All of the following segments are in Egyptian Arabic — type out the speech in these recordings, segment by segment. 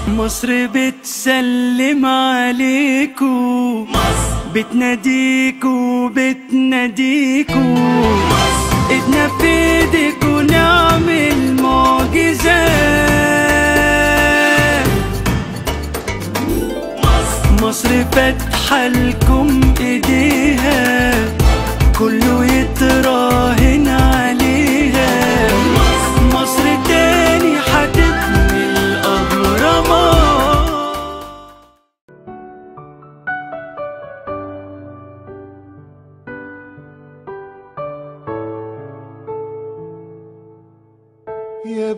مصر بتسلم عليكو بتناديكو بتناديكو ايدنا في ايديكو نعمل معجزات مصر فاتحة لكم ايديها كله يتراهن عليها مصر تاني هتبني الأهرامات يا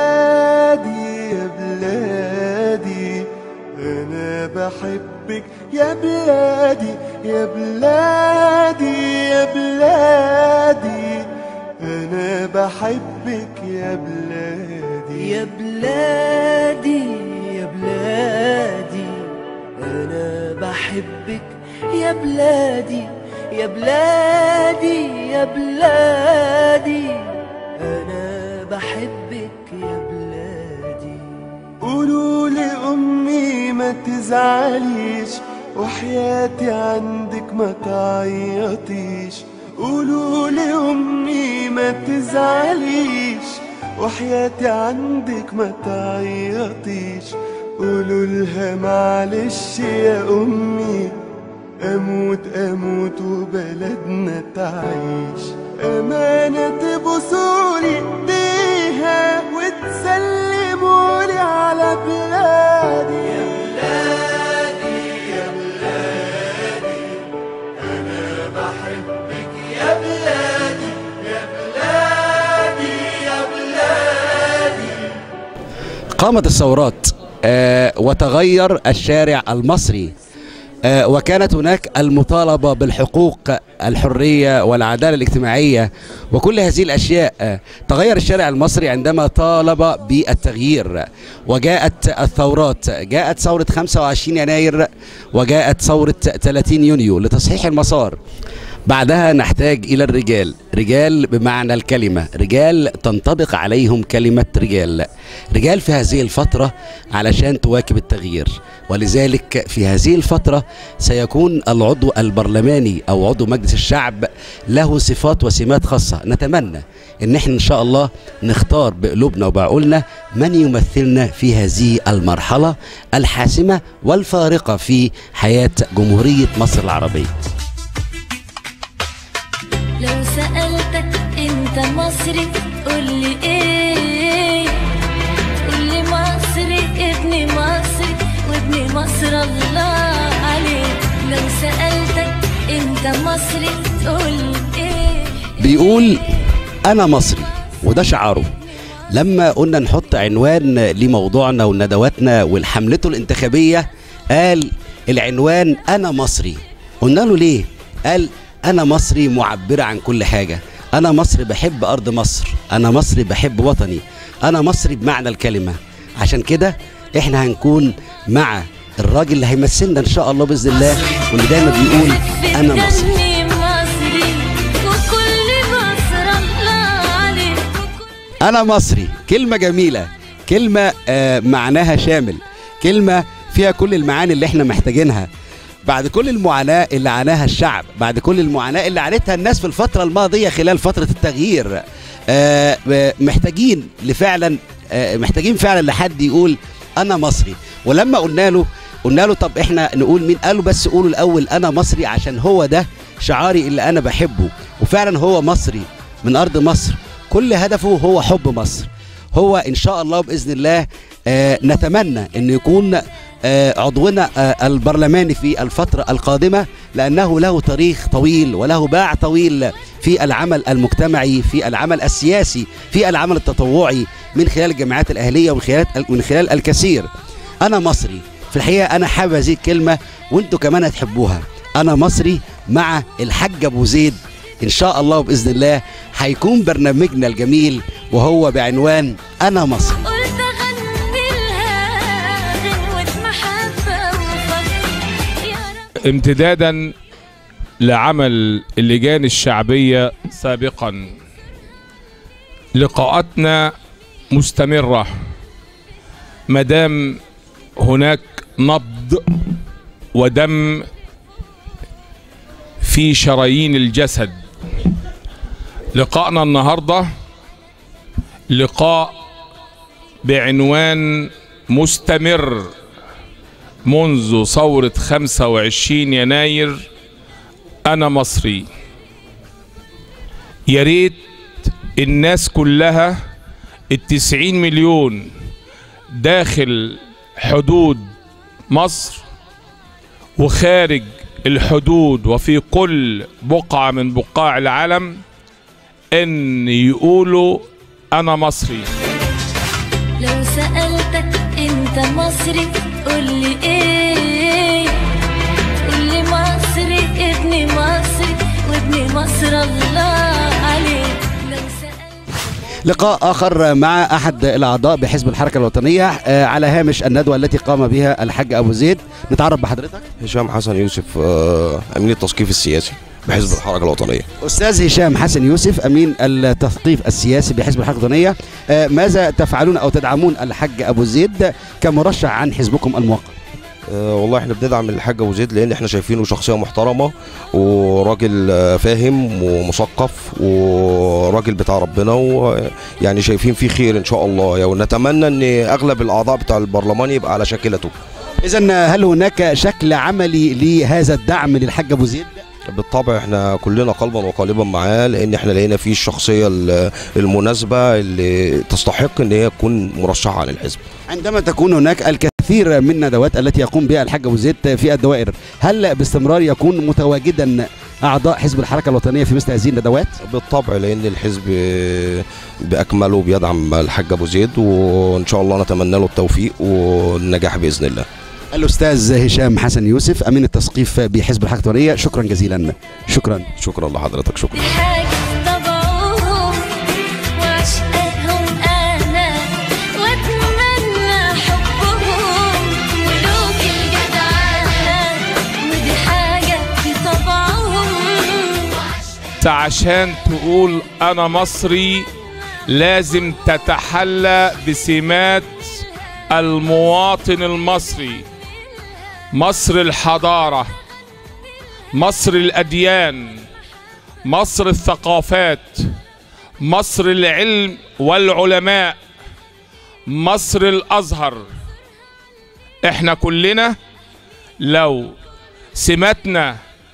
بلادي يا بلادي أنا بحبك يا بلادي يا بلادي يا بلادي أنا بحبك يا بلادي يا بلادي يا بلادي أنا بحبك يا بلادي يا بلادي يا بلادي أنا بحبك يا بلادي قولوا لأمي ما تزعليش وحياتي عندك ما تعيطيش قولوا لأمي ما تزعليش وحياتي عندك ما تعيطيش قولوا لها معلش يا أمي أموت أموت وبلدنا تعيش أمانة تبصولي إيديها وتسلمولي على بلادي يا بلادي يا بلادي أنا بحبك يا بلادي يا بلادي يا بلادي قامت الثورات آه، وتغير الشارع المصري آه، وكانت هناك المطالبة بالحقوق الحرية والعدالة الاجتماعية وكل هذه الأشياء آه، تغير الشارع المصري عندما طالب بالتغيير وجاءت الثورات جاءت ثورة 25 يناير وجاءت ثورة 30 يونيو لتصحيح المسار بعدها نحتاج إلى الرجال رجال بمعنى الكلمة رجال تنطبق عليهم كلمة رجال رجال في هذه الفترة علشان تواكب التغيير ولذلك في هذه الفترة سيكون العضو البرلماني أو عضو مجلس الشعب له صفات وسمات خاصة نتمنى ان احنا ان شاء الله نختار بقلوبنا وبعقولنا من يمثلنا في هذه المرحلة الحاسمة والفارقة في حياة جمهورية مصر العربية لو سألتك انت مصري قولي ايه قولي مصري ابن مصري وابن مصر الله عليك لو سألتك انت مصري تقولي ايه بيقول أنا مصري وده شعاره لما قلنا نحط عنوان لموضوعنا وندواتنا والحملته الانتخابية قال العنوان أنا مصري قلنا له ليه قال أنا مصري معبرة عن كل حاجة أنا مصري بحب أرض مصر أنا مصري بحب وطني أنا مصري بمعنى الكلمة عشان كده إحنا هنكون مع الراجل اللي هيمثلنا إن شاء الله بإذن الله واللي دايما بيقول أنا مصري دمي مصري وكل مصر الله عليك وكل أنا مصري كلمة جميلة كلمة آه، معناها شامل كلمة فيها كل المعاني اللي احنا محتاجينها بعد كل المعاناة اللي عاناها الشعب بعد كل المعاناة اللي عانتها الناس في الفترة الماضية خلال فترة التغيير آه، آه، محتاجين لفعلا آه، محتاجين فعلا لحد يقول أنا مصري ولما قلنا له قلنا له طب احنا نقول مين قالوا بس قولوا الأول أنا مصري عشان هو ده شعاري اللي أنا بحبه وفعلا هو مصري من أرض مصر كل هدفه هو حب مصر هو ان شاء الله باذن الله آه نتمنى ان يكون آه عضونا آه البرلماني في الفتره القادمه لانه له تاريخ طويل وله باع طويل في العمل المجتمعي في العمل السياسي في العمل التطوعي من خلال الجمعيات الاهليه ومن خلال من خلال الكثير انا مصري في الحقيقه انا حابب هذه الكلمه وانتوا كمان هتحبوها انا مصري مع الحاج ابو زيد ان شاء الله باذن الله هيكون برنامجنا الجميل وهو بعنوان انا مصري قلت اغني لها غنوة محبة وفخر يا رب امتدادا لعمل اللجان الشعبية سابقا لقاءاتنا مستمرة مدام هناك نبض ودم في شرايين الجسد لقائنا النهارده لقاء بعنوان مستمر منذ ثورة 25 يناير أنا مصري يا ريت الناس كلها التسعين مليون داخل حدود مصر وخارج الحدود وفي كل بقعة من بقاع العالم ان يقولوا انا مصري لو سألتك انت مصري قولي ايه قولي مصري ابني مصري وابني مصر الله عليك لو سألتك لقاء آخر مع أحد الأعضاء بحزب الحركة الوطنية آه، على هامش الندوة التي قام بها الحاج أبو زيد نتعرف بحضرتك هشام حسن يوسف آه، امين التثقيف السياسي بحزب الحركه الوطنيه أستاذ هشام حسن يوسف أمين التثقيف السياسي بحزب الحركة الوطنية آه، ماذا تفعلون أو تدعمون الحاج أبو زيد كمرشح عن حزبكم الموقر آه، والله احنا بندعم الحاج ابو زيد لان احنا شايفينه شخصيه محترمه وراجل آه، فاهم ومثقف وراجل بتاع ربنا ويعني شايفين فيه خير ان شاء الله ونتمنى ان اغلب الاعضاء بتاع البرلمان يبقى على شاكلته إذا هل هناك شكل عملي لهذا الدعم للحاج أبو زيد؟ بالطبع احنا كلنا قلبا وقالبا معاه لان احنا لقينا فيه الشخصيه ال- المناسبه اللي تستحق ان هي تكون مرشحه عن الحزب عندما تكون هناك الكثير من الندوات التي يقوم بها الحاج ابو زيد في الدوائر هل باستمرار يكون متواجدا اعضاء حزب الحركه الوطنيه في مثل هذه الندوات بالطبع لان الحزب باكمله بيدعم الحاج ابو زيد وان شاء الله نتمنى له التوفيق والنجاح باذن الله الاستاذ هشام حسن يوسف امين التثقيف بحزب الحركه الوطنيه شكرا جزيلا شكرا شكرا لحضرتك شكرا دي حاجة في طبعهم وعشقهم أنا وأتمنى حبهم ولوك الجدعانة ودي حاجة في طبعهم عشان تقول انا مصري لازم تتحلى بسمات المواطن المصري مصر الحضاره مصر الاديان مصر الثقافات مصر العلم والعلماء مصر الازهر احنا كلنا لو سماتنا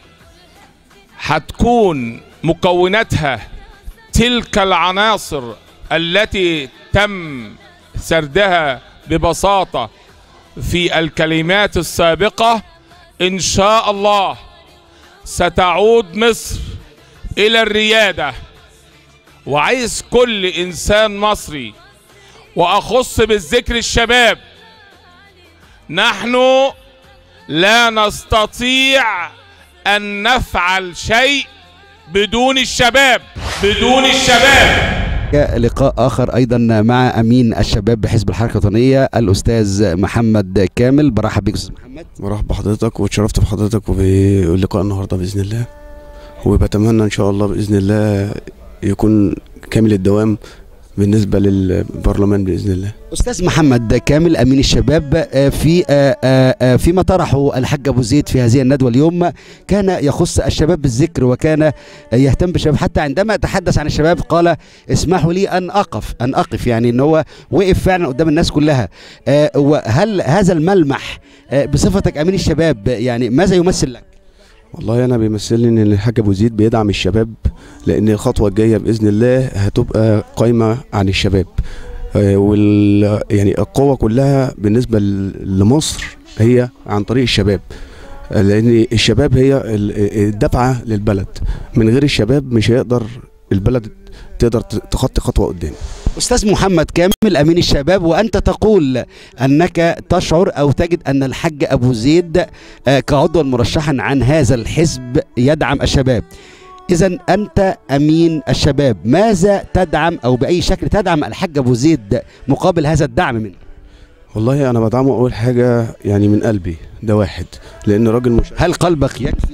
هتكون مكوناتها تلك العناصر التي تم سردها ببساطه في الكلمات السابقه ان شاء الله ستعود مصر الى الرياده وعايز كل انسان مصري واخص بالذكر الشباب نحن لا نستطيع ان نفعل شيء بدون الشباب بدون الشباب لقاء اخر ايضا مع امين الشباب بحزب الحركه الوطنيه الاستاذ محمد كامل برحب بك استاذ محمد مرحب بحضرتك واتشرفت بحضرتك وباللقاء النهارده باذن الله وبتمنى ان شاء الله باذن الله يكون كامل الدوام بالنسبه للبرلمان باذن الله استاذ محمد كامل امين الشباب آه، في آه، آه، آه، فيما طرحه الحاج ابو زيد في هذه الندوه اليوم كان يخص الشباب بالذكر وكان آه، يهتم بالشباب حتى عندما تحدث عن الشباب قال اسمحوا لي ان اقف ان اقف يعني ان هو وقف فعلا قدام الناس كلها آه، وهل هذا الملمح آه، بصفتك امين الشباب يعني ماذا يمثل لك؟ والله انا بيمثلني ان الحاج ابو زيد بيدعم الشباب لان الخطوه الجايه باذن الله هتبقى قايمه عن الشباب آه، وال يعني القوه كلها بالنسبه ل- لمصر هي عن طريق الشباب آه، لان الشباب هي ال- الدفعه للبلد من غير الشباب مش هيقدر البلد تقدر ت- تخطي خطوه قدام استاذ محمد كامل امين الشباب وانت تقول انك تشعر او تجد ان الحاج ابو زيد آه، كعضوا مرشحا عن هذا الحزب يدعم الشباب اذا انت امين الشباب ماذا تدعم او باي شكل تدعم الحاج ابو زيد مقابل هذا الدعم منه والله انا بدعمه اول حاجه يعني من قلبي ده واحد لان راجل مش هل قلبك يكفي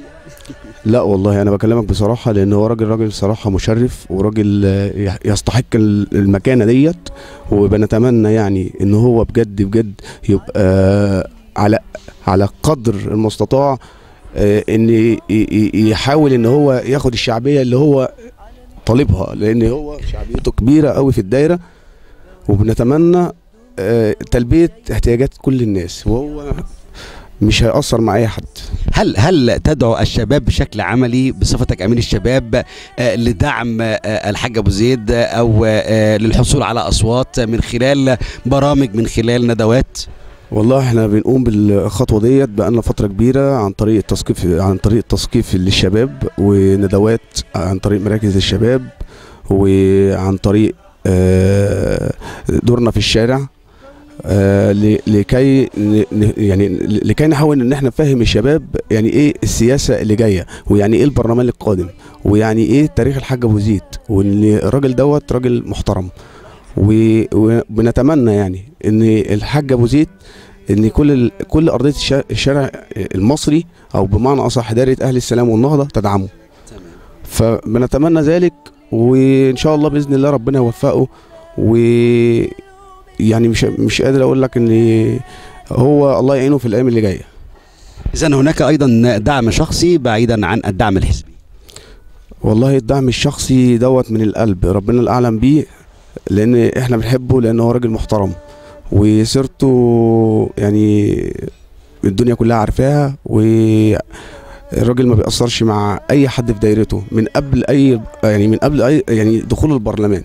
لا والله انا بكلمك بصراحه لان هو راجل راجل صراحه مشرف وراجل آه، يح- يستحق ال- المكانه ديت وبنتمنى يعني ان هو بجد بجد يبقى آه، على على قدر المستطاع آه، ان ي- ي- يحاول ان هو ياخد الشعبيه اللي هو طالبها لان هو شعبيته كبيره قوي في الدايره وبنتمنى آه، تلبيه احتياجات كل الناس وهو مش هيأثر مع اي حد هل هل تدعو الشباب بشكل عملي بصفتك امين الشباب آه، لدعم آه، الحاج ابو زيد آه، او آه، للحصول على اصوات من خلال برامج من خلال ندوات والله احنا بنقوم بالخطوه ديت بقالنا فتره كبيره عن طريق التثقيف عن طريق التثقيف للشباب وندوات عن طريق مراكز الشباب وعن طريق آه، دورنا في الشارع آه، ل- لكي ن- ن- يعني لكي نحاول ان احنا نفهم الشباب يعني ايه السياسه اللي جايه ويعني ايه البرلمان القادم ويعني ايه تاريخ الحاج ابو زيد وان الراجل دوت راجل محترم و- وبنتمنى يعني ان الحاج ابو زيد ان كل ال- كل ارضيه الشا- الشارع المصري او بمعنى اصح دايره اهل السلام والنهضه تدعمه فبنتمنى ذلك وان شاء الله باذن الله ربنا يوفقه و يعني مش مش قادر اقول لك ان هو الله يعينه في الايام اللي جايه اذا هناك ايضا دعم شخصي بعيدا عن الدعم الحزبي والله الدعم الشخصي دوت من القلب ربنا الاعلم بيه لان احنا بنحبه لان هو راجل محترم وسيرته يعني الدنيا كلها عارفاها والراجل ما بيأثرش مع اي حد في دايرته من قبل اي يعني من قبل اي يعني دخول البرلمان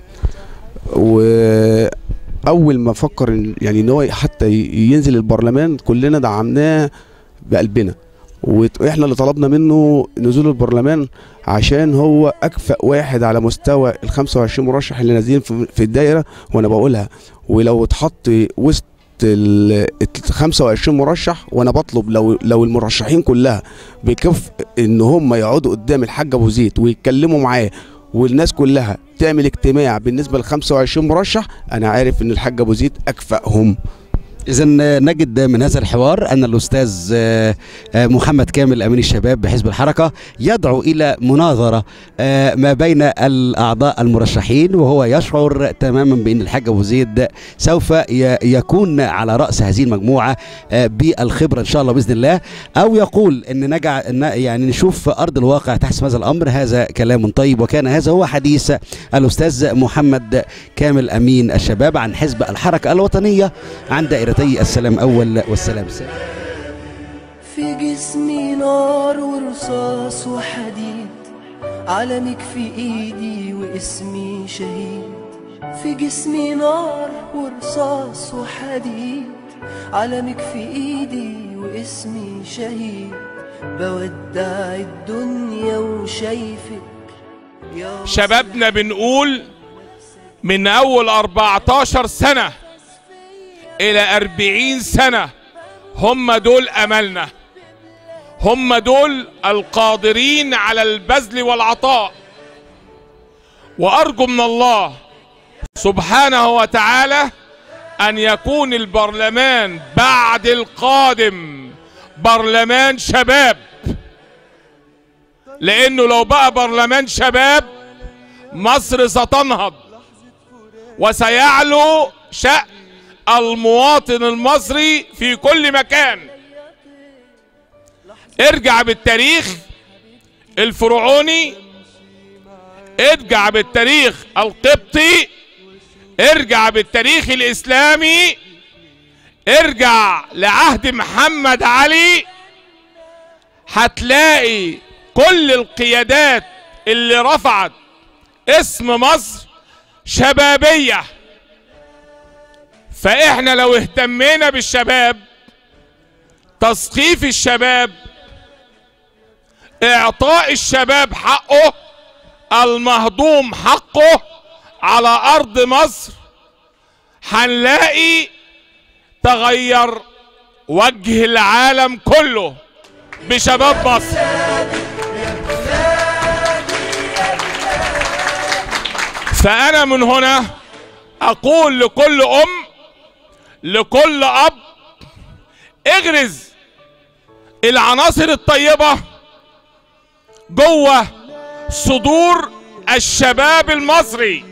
واول ما فكر إن- يعني ان هو حتى ي- ينزل البرلمان كلنا دعمناه بقلبنا واحنا اللي طلبنا منه نزول البرلمان عشان هو اكفأ واحد على مستوى ال 25 مرشح اللي نازلين في في الدايره وانا بقولها ولو اتحط وسط ال 25 مرشح وانا بطلب لو لو المرشحين كلها بكفء ان هم يقعدوا قدام الحاج ابو زيد ويتكلموا معاه والناس كلها تعمل اجتماع بالنسبه ل 25 مرشح انا عارف ان الحاج ابو زيد اكفأهم اذا نجد من هذا الحوار ان الاستاذ آه، آه، محمد كامل امين الشباب بحزب الحركه يدعو الى مناظره آه، ما بين الاعضاء المرشحين وهو يشعر تماما بان الحاج ابو زيد سوف ي- يكون على راس هذه المجموعه آه، بالخبره ان شاء الله باذن الله او يقول ان نجع إن يعني نشوف في ارض الواقع تحسم هذا الامر هذا كلام طيب وكان هذا هو حديث الاستاذ محمد كامل امين الشباب عن حزب الحركه الوطنيه عن دائرتي السلام اول والسلام الثاني في جسمي نار ورصاص وحديد علمك في ايدي واسمي شهيد في جسمي نار ورصاص وحديد علمك في ايدي واسمي شهيد بودع الدنيا وشايفك يا شبابنا بنقول من أول 14 سنة إلى 40 سنة هم دول أملنا هم دول القادرين على البذل والعطاء وأرجو من الله سبحانه وتعالى أن يكون البرلمان بعد القادم برلمان شباب لأنه لو بقى برلمان شباب مصر ستنهض وسيعلو شأن المواطن المصري في كل مكان ارجع بالتاريخ الفرعوني ارجع بالتاريخ القبطي ارجع بالتاريخ الاسلامي ارجع لعهد محمد علي هتلاقي كل القيادات اللي رفعت اسم مصر شبابية فاحنا لو اهتمينا بالشباب تثقيف الشباب اعطاء الشباب حقه المهضوم حقه على ارض مصر هنلاقي تغير وجه العالم كله بشباب مصر فأنا من هنا أقول لكل أم لكل أب اغرز العناصر الطيبة جوه صدور الشباب المصري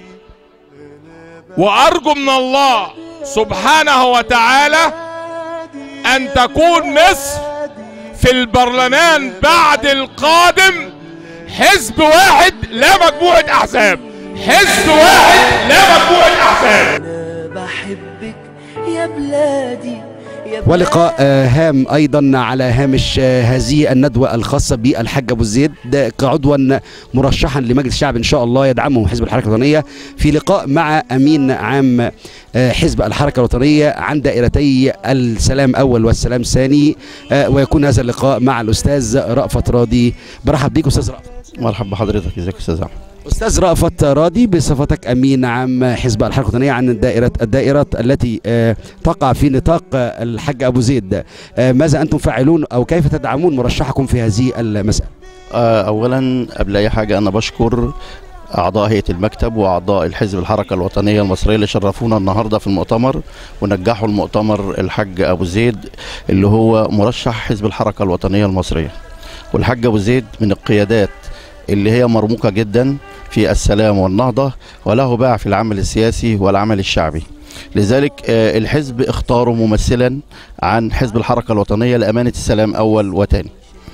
وارجو من الله سبحانه وتعالى ان تكون مصر في البرلمان بعد القادم حزب واحد لا مجموعة احزاب حزب واحد لا مجموعة احزاب انا بحبك يا بلادي يا ولقاء آه، هام ايضا على هامش آه، هذه الندوه الخاصه بالحاج ابو زيد ده كعضوا مرشحا لمجلس الشعب ان شاء الله يدعمه حزب الحركه الوطنيه في لقاء مع امين عام آه، حزب الحركه الوطنيه عن دائرتي السلام اول والسلام ثاني آه، ويكون هذا اللقاء مع الاستاذ رأفت راضي برحب بيك استاذ رأفت مرحبا بحضرتك ازيك يا استاذ احمد استاذ رأفت راضي بصفتك امين عام حزب الحركه الوطنيه عن الدائره الدائره التي آه، تقع في نطاق آه، الحاج ابو زيد آه، ماذا انتم فاعلون او كيف تدعمون مرشحكم في هذه المساله آه، اولا قبل اي حاجه انا بشكر اعضاء هيئه المكتب واعضاء الحزب الحركه الوطنيه المصريه اللي شرفونا النهارده في المؤتمر ونجحوا المؤتمر الحاج ابو زيد اللي هو مرشح حزب الحركه الوطنيه المصريه والحاج ابو زيد من القيادات اللي هي مرموقه جدا في السلام والنهضه وله باع في العمل السياسي والعمل الشعبي لذلك آه، الحزب اختاره ممثلا عن حزب الحركه الوطنيه لامانه السلام اول وتاني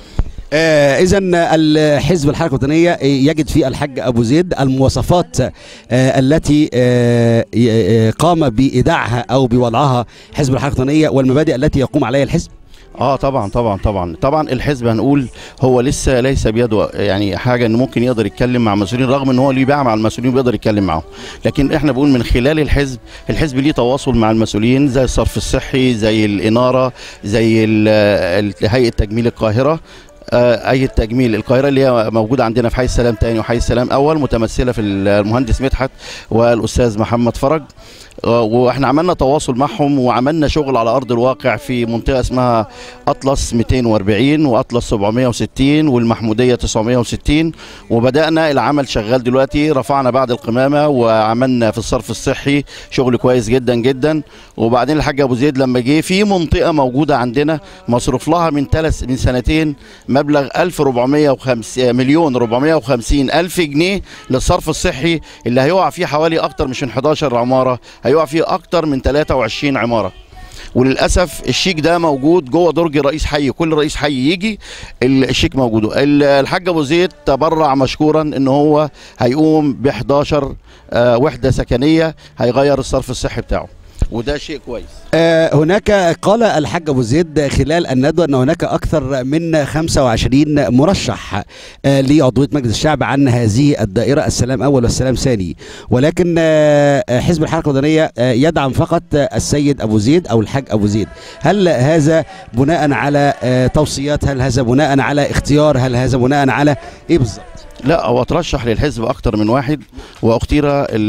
آه اذا الحزب الحركه الوطنيه آه، يجد في الحاج ابو زيد المواصفات آه التي آه ي- آه، قام بايداعها او بوضعها حزب الحركه الوطنيه والمبادئ التي يقوم عليها الحزب اه طبعا طبعا طبعا طبعا الحزب هنقول هو لسه ليس بيده يعني حاجه انه ممكن يقدر يتكلم مع المسؤولين رغم ان هو ليه باع مع المسؤولين بيقدر يتكلم معاهم لكن احنا بنقول من خلال الحزب الحزب ليه تواصل مع المسؤولين زي الصرف الصحي زي الاناره زي ال- ال- هيئه تجميل القاهره آه، هيئه تجميل القاهره اللي هي موجوده عندنا في حي السلام تاني وحي السلام اول متمثله في المهندس مدحت والاستاذ محمد فرج آه، واحنا عملنا تواصل معهم وعملنا شغل على ارض الواقع في منطقه اسمها اطلس 240 واطلس 760 والمحموديه 960 وبدانا العمل شغال دلوقتي رفعنا بعد القمامه وعملنا في الصرف الصحي شغل كويس جدا جدا وبعدين الحاج ابو زيد لما جه في منطقه موجوده عندنا مصروف لها من ثلاث من سنتين مبلغ 1450 مليون 450 الف جنيه للصرف الصحي اللي هيقع فيه حوالي اكتر مش من 11 عماره هيقع فيه اكتر من 23 عماره وللاسف الشيك ده موجود جوه درج رئيس حي كل رئيس حي يجي ال- الشيك موجود ال- الحاج ابو زيد تبرع مشكورا ان هو هيقوم ب 11 آه، وحده سكنيه هيغير الصرف الصحي بتاعه وده شيء كويس آه، هناك قال الحاج ابو زيد خلال الندوه ان هناك اكثر من 25 مرشح آه، لعضويه مجلس الشعب عن هذه الدائره السلام اول والسلام ثاني ولكن آه، حزب الحركه الوطنيه آه، يدعم فقط آه، السيد ابو زيد او الحاج ابو زيد هل هذا بناء على آه، توصيات هل هذا بناء على اختيار هل هذا بناء على ايه بالظبط لا هو ترشح للحزب اكتر من واحد واختير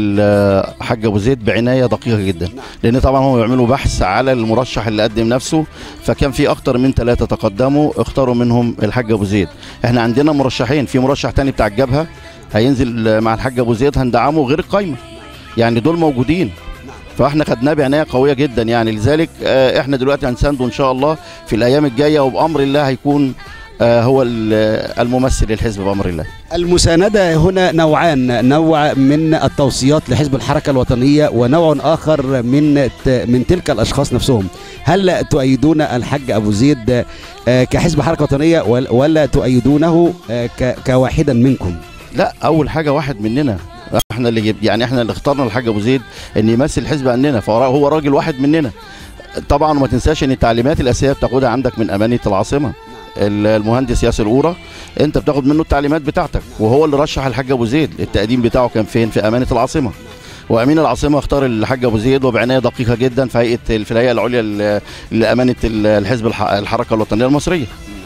الحاج ابو زيد بعنايه دقيقه جدا لان طبعا هم بيعملوا بحث على المرشح اللي قدم نفسه فكان في اكتر من ثلاثه تقدموا اختاروا منهم الحاج ابو زيد احنا عندنا مرشحين في مرشح تاني بتاع الجبهه هينزل مع الحاج ابو زيد هندعمه غير القايمه يعني دول موجودين فاحنا خدناه بعنايه قويه جدا يعني لذلك آه، احنا دلوقتي هنسانده ان شاء الله في الايام الجايه وبامر الله هيكون آه، هو ال- الممثل للحزب بامر الله المساندة هنا نوعان نوع من التوصيات لحزب الحركة الوطنية ونوع آخر من ت- من تلك الأشخاص نفسهم هل تؤيدون الحاج أبو زيد آه، كحزب حركة وطنية ول- ولا تؤيدونه آه، ك- كواحدا منكم لا اول حاجه واحد مننا احنا اللي جب يعني احنا اللي اخترنا الحاج ابو زيد ان يمثل الحزب عننا فهو راجل واحد مننا طبعا وما تنساش ان التعليمات الاساسيه بتاخدها عندك من امانه العاصمه ال- المهندس ياسر قوره انت بتاخد منه التعليمات بتاعتك وهو اللي رشح الحاج ابو زيد التقديم بتاعه كان فين في امانه العاصمه وامين العاصمه اختار الحاج ابو زيد وبعنايه دقيقه جدا في هيئه في الهيئه العليا ل- لامانه ال- الحزب الح- الحركه الوطنيه المصريه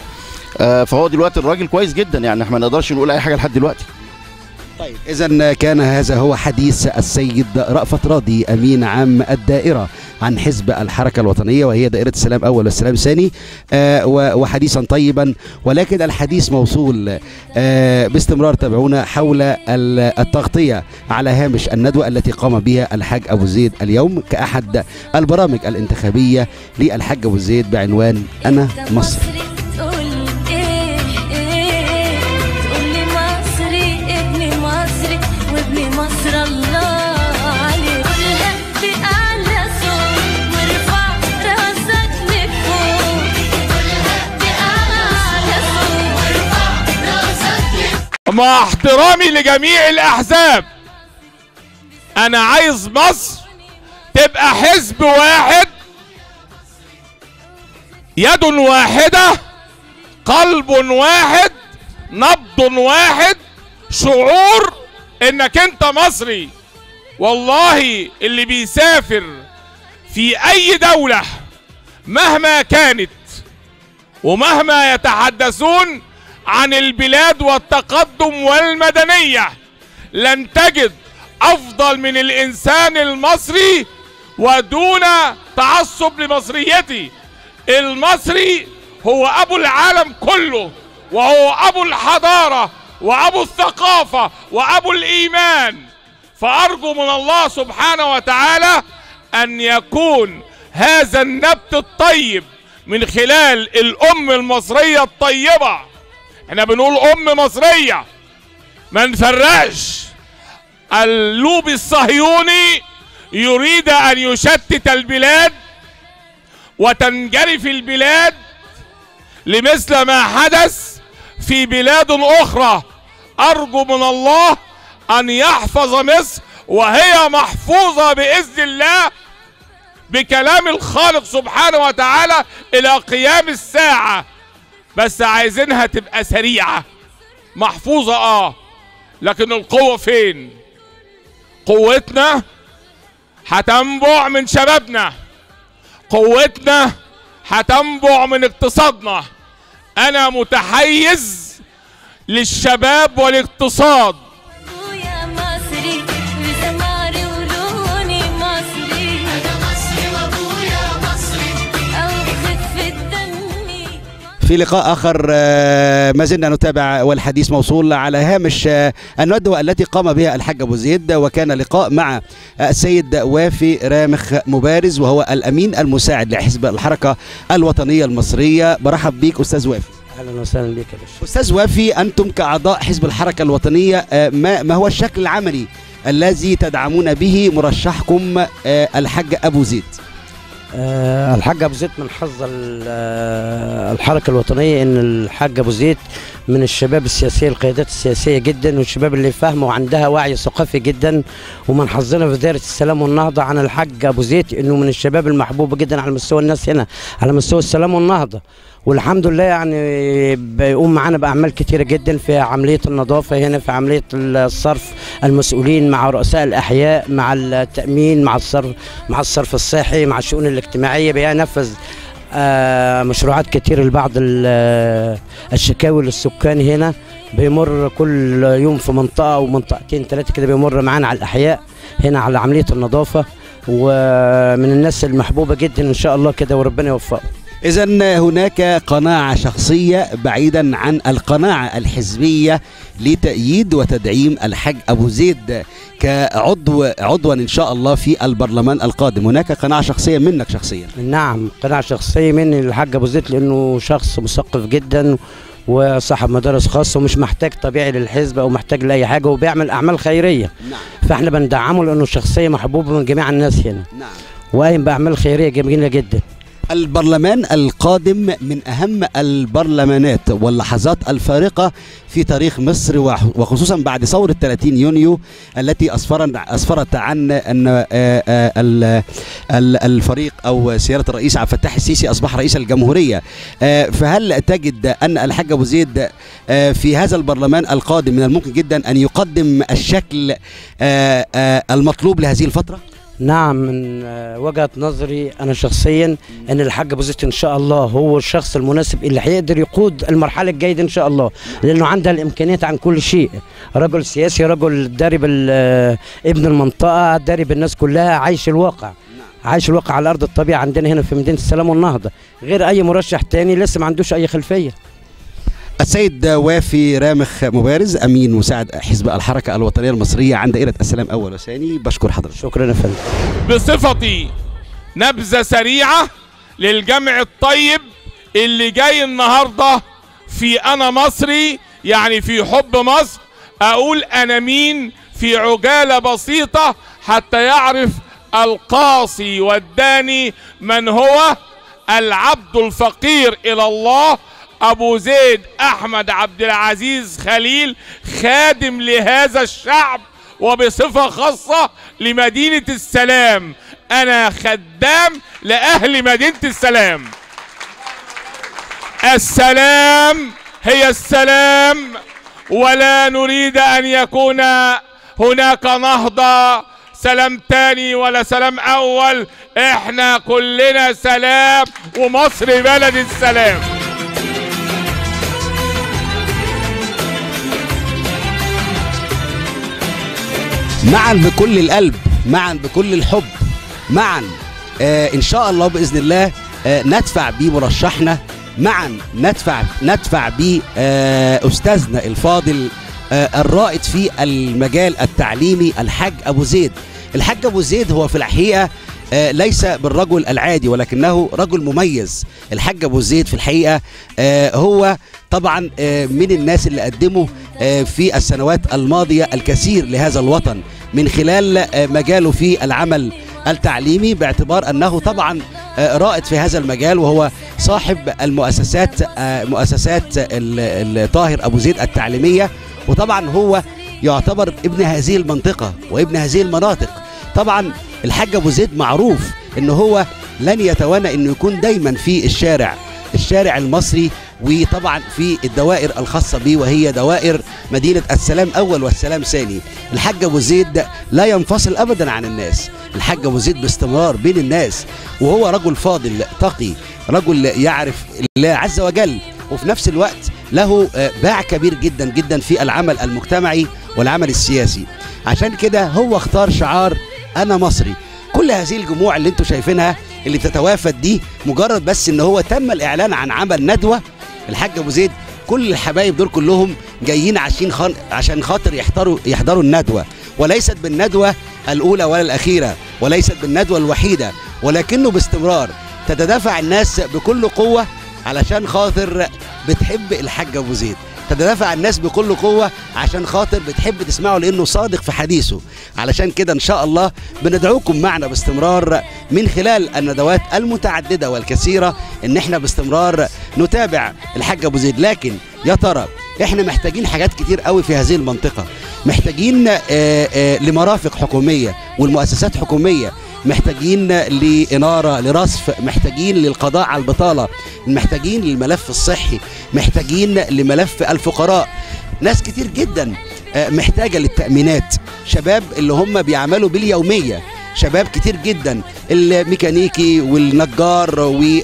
آه، فهو دلوقتي الراجل كويس جدا يعني احنا ما نقدرش نقول اي حاجه لحد دلوقتي طيب إذا كان هذا هو حديث السيد رأفت راضي أمين عام الدائرة عن حزب الحركة الوطنية وهي دائرة السلام أول والسلام ثاني آه و- وحديثا طيبا ولكن الحديث موصول آه باستمرار تابعونا حول ال- التغطية على هامش الندوة التي قام بها الحاج أبو زيد اليوم كأحد البرامج الانتخابية للحاج أبو زيد بعنوان أنا مصر تقول ايه ايه تقول مع احترامي لجميع الاحزاب انا عايز مصر تبقى حزب واحد يد واحده قلب واحد نبض واحد شعور انك انت مصري والله اللي بيسافر في اي دوله مهما كانت ومهما يتحدثون عن البلاد والتقدم والمدنيه لن تجد افضل من الانسان المصري ودون تعصب لمصريتي المصري هو ابو العالم كله وهو ابو الحضاره وابو الثقافه وابو الايمان فارجو من الله سبحانه وتعالى ان يكون هذا النبت الطيب من خلال الام المصريه الطيبه احنا بنقول ام مصريه ما نفرقش اللوبي الصهيوني يريد ان يشتت البلاد وتنجرف البلاد لمثل ما حدث في بلاد اخرى ارجو من الله ان يحفظ مصر وهي محفوظه باذن الله بكلام الخالق سبحانه وتعالى الى قيام الساعه بس عايزينها تبقى سريعه محفوظه اه لكن القوه فين قوتنا هتنبع من شبابنا قوتنا هتنبع من اقتصادنا انا متحيز للشباب والاقتصاد ويا مصري وزماري ولوني مصري انا مصري وابويا مصري او خفة دمي في لقاء آخر آه، ما زلنا نتابع والحديث موصول على هامش آه، الندوة التي قام بها الحاج أبو زيد وكان لقاء مع السيد وافي رامخ مبارز وهو الأمين المساعد لحزب الحركة الوطنية المصرية برحب بيك أستاذ وافي اهلا وسهلا بك يا باشا أستاذ وافي أنتم كأعضاء حزب الحركة الوطنية آه، ما ما هو الشكل العملي الذي تدعمون به مرشحكم آه، الحاج أبو زيد أه الحاج ابو زيد من حظ ال- آه، الحركه الوطنيه ان الحاج ابو زيد من الشباب السياسيه القيادات السياسيه جدا والشباب اللي فاهمه وعندها وعي ثقافي جدا ومن حظنا في دائره السلام والنهضه عن الحاج ابو زيد انه من الشباب المحبوبه جدا على مستوى الناس هنا على مستوى السلام والنهضه والحمد لله يعني بيقوم معانا باعمال كتيره جدا في عمليه النظافه هنا في عمليه الصرف المسؤولين مع رؤساء الاحياء مع التامين مع الصرف مع الصرف الصحي مع الشؤون الاجتماعيه بينفذ آه، مشروعات كتير لبعض ال- آه، الشكاوي للسكان هنا بيمر كل يوم في منطقه او منطقتين ثلاثه كده بيمر معانا على الاحياء هنا على عمليه النظافه ومن الناس المحبوبه جدا ان شاء الله كده وربنا يوفقه إذا هناك قناعة شخصية بعيدا عن القناعة الحزبية لتأييد وتدعيم الحاج أبو زيد كعضو عضوا إن شاء الله في البرلمان القادم هناك قناعة شخصية منك شخصيا نعم قناعة شخصية مني للحاج أبو زيد لأنه شخص مثقف جدا وصاحب مدارس خاصة ومش محتاج طبيعي للحزب أو محتاج لأي حاجة وبيعمل أعمال خيرية نعم فإحنا بندعمه لأنه شخصية محبوبة من جميع الناس هنا نعم وقايم بأعمال خيرية جميلة جدا البرلمان القادم من أهم البرلمانات واللحظات الفارقة في تاريخ مصر وح- وخصوصا بعد ثورة 30 يونيو التي أسفرت أسفرت عن أن آه، آه، ال- ال- الفريق أو سيارة الرئيس عبد الفتاح السيسي أصبح رئيس الجمهورية آه، فهل تجد أن الحاج أبو زيد آه، في هذا البرلمان القادم من الممكن جدا أن يقدم الشكل آه، آه، المطلوب لهذه الفترة؟ نعم من آه، وجهة نظري أنا شخصيا أن الحاج أبو زيد إن شاء الله هو الشخص المناسب اللي هيقدر يقود المرحلة الجاية إن شاء الله لأنه عنده الإمكانيات عن كل شيء رجل سياسي رجل دارب ال- آه، ابن المنطقة دارب الناس كلها عايش الواقع عايش الواقع على أرض الطبيعة عندنا هنا في مدينة السلام والنهضة غير أي مرشح تاني لسه ما عندوش أي خلفية السيد وافي رامخ مبارز امين مساعد حزب الحركه الوطنيه المصريه عن دائره السلام اول وثاني بشكر حضرتك شكرا يا فندم بصفتي نبذة سريعة للجمع الطيب اللي جاي النهاردة في أنا مصري يعني في حب مصر أقول أنا مين في عجالة بسيطة حتى يعرف القاصي والداني من هو العبد الفقير إلى الله ابو زيد احمد عبد العزيز خليل خادم لهذا الشعب وبصفه خاصه لمدينه السلام انا خدام لاهل مدينه السلام السلام هي السلام ولا نريد ان يكون هناك نهضه سلام تاني ولا سلام اول احنا كلنا سلام ومصر بلد السلام معا بكل القلب معا بكل الحب معا آه ان شاء الله باذن الله آه ندفع بمرشحنا معا ندفع ندفع ب آه استاذنا الفاضل آه الرائد في المجال التعليمي الحاج ابو زيد الحاج ابو زيد هو في الحقيقه آه ليس بالرجل العادي ولكنه رجل مميز الحاج ابو زيد في الحقيقه آه هو طبعا آه من الناس اللي قدموا آه في السنوات الماضيه الكثير لهذا الوطن من خلال آه مجاله في العمل التعليمي باعتبار انه طبعا آه رائد في هذا المجال وهو صاحب المؤسسات آه مؤسسات ال- ال- طاهر ابو زيد التعليميه وطبعا هو يعتبر ابن هذه المنطقه وابن هذه المناطق طبعا الحاج ابو زيد معروف ان هو لن يتوانى انه يكون دايما في الشارع الشارع المصري وطبعا في الدوائر الخاصة به وهي دوائر مدينة السلام أول والسلام ثاني الحاج أبو زيد لا ينفصل أبدا عن الناس الحاج أبو زيد باستمرار بين الناس وهو رجل فاضل تقي رجل يعرف الله عز وجل وفي نفس الوقت له آه، باع كبير جدا جدا في العمل المجتمعي والعمل السياسي عشان كده هو اختار شعار أنا مصري كل هذه الجموع اللي انتم شايفينها اللي بتتوافد دي مجرد بس ان هو تم الاعلان عن عمل ندوه الحاج ابو زيد كل الحبايب دول كلهم جايين عشان خان عشان خاطر يحضروا يحضروا الندوه وليست بالندوه الاولى ولا الاخيره وليست بالندوه الوحيده ولكنه باستمرار تتدافع الناس بكل قوه علشان خاطر بتحب الحاج ابو زيد تتدافع الناس بكل قوة عشان خاطر بتحب تسمعه لأنه صادق في حديثه علشان كده إن شاء الله بندعوكم معنا باستمرار من خلال الندوات المتعددة والكثيرة إن إحنا باستمرار نتابع الحاج أبو زيد لكن يا ترى إحنا محتاجين حاجات كتير قوي في هذه المنطقة محتاجين آه، آه، لمرافق حكومية والمؤسسات حكومية محتاجين لإنارة لرصف محتاجين للقضاء على البطالة محتاجين للملف الصحي محتاجين لملف الفقراء ناس كتير جدا آه، محتاجة للتأمينات شباب اللي هم بيعملوا باليومية شباب كتير جدا الميكانيكي والنجار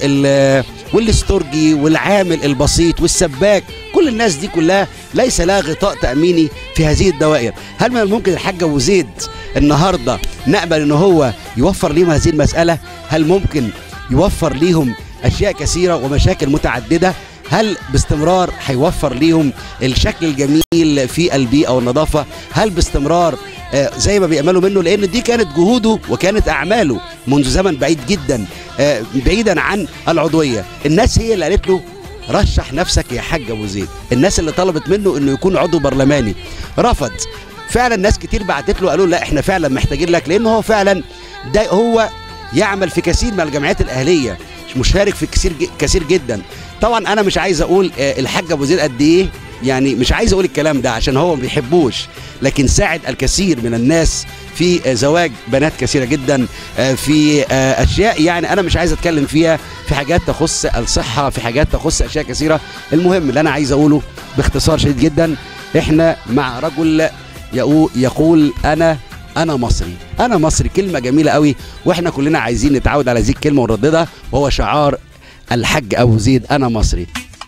وال والاستورجي والعامل البسيط والسباك كل الناس دي كلها ليس لها غطاء تأميني في هذه الدوائر هل من الممكن الحاج أبو زيد النهاردة نقبل ان هو يوفر لهم هذه المسألة هل ممكن يوفر ليهم أشياء كثيرة ومشاكل متعددة هل باستمرار هيوفر ليهم الشكل الجميل في البيئة والنظافة هل باستمرار آه، زي ما بيأملوا منه لأن دي كانت جهوده وكانت أعماله منذ زمن بعيد جدا آه، بعيدا عن العضوية الناس هي اللي قالت له رشح نفسك يا حاج أبو زيد الناس اللي طلبت منه أنه يكون عضو برلماني رفض فعلا ناس كتير بعتت له قالوا لا احنا فعلا محتاجين لك لأنه هو فعلا ده هو يعمل في كثير من الجمعيات الأهلية مشارك في كثير ج- كثير جدا طبعا انا مش عايز اقول آه، الحاج ابو زيد قد ايه يعني مش عايز اقول الكلام ده عشان هو ما بيحبوش لكن ساعد الكثير من الناس في آه، زواج بنات كثيره جدا آه، في آه، اشياء يعني انا مش عايز اتكلم فيها في حاجات تخص الصحه في حاجات تخص اشياء كثيره المهم اللي انا عايز اقوله باختصار شديد جدا احنا مع رجل يقو- يقول انا انا مصري انا مصري كلمه جميله قوي واحنا كلنا عايزين نتعود على هذه الكلمه ونرددها وهو شعار الحاج ابو زيد انا مصري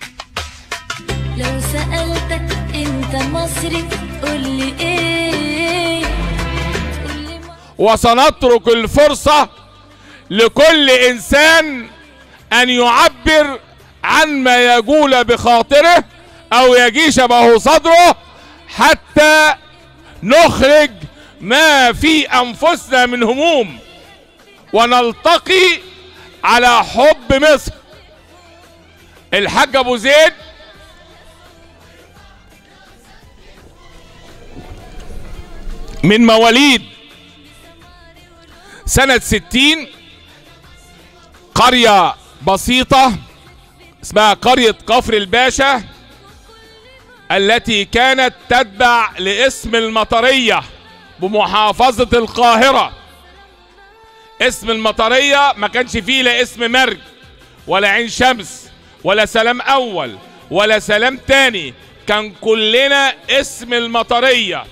لو سألتك انت مصري قولي ايه قولي وسنترك الفرصة لكل إنسان أن يعبر عن ما يجول بخاطره أو يجيش به صدره حتى نخرج ما في أنفسنا من هموم ونلتقي على حب مصر الحاج أبو زيد من مواليد سنة ستين قرية بسيطة اسمها قرية كفر الباشا التي كانت تتبع لاسم المطرية بمحافظة القاهرة اسم المطرية ما كانش فيه لا اسم مرج ولا عين شمس ولا سلام أول ولا سلام تاني كان كلنا اسم المطرية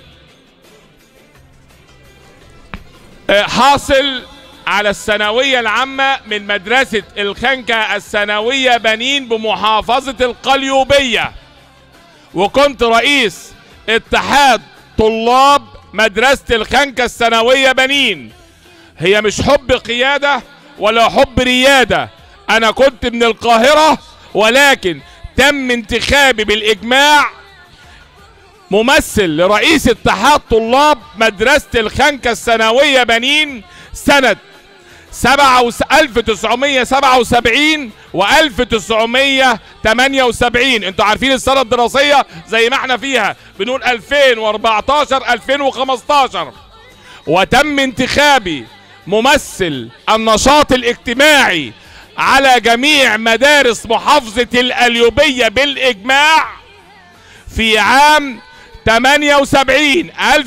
آه، حاصل على الثانوية العامة من مدرسة الخنكة الثانوية بنين بمحافظة القليوبية وكنت رئيس اتحاد طلاب مدرسة الخنكة الثانوية بنين هي مش حب قيادة ولا حب ريادة أنا كنت من القاهرة ولكن تم انتخابي بالإجماع ممثل لرئيس اتحاد طلاب مدرسة الخنكة الثانوية بنين سنة سبعة وس... 1977 و 1978 انتوا عارفين السنة الدراسية زي ما احنا فيها بنقول 2014 2015 وتم انتخابي ممثل النشاط الاجتماعي على جميع مدارس محافظة القليوبية بالإجماع في عام 78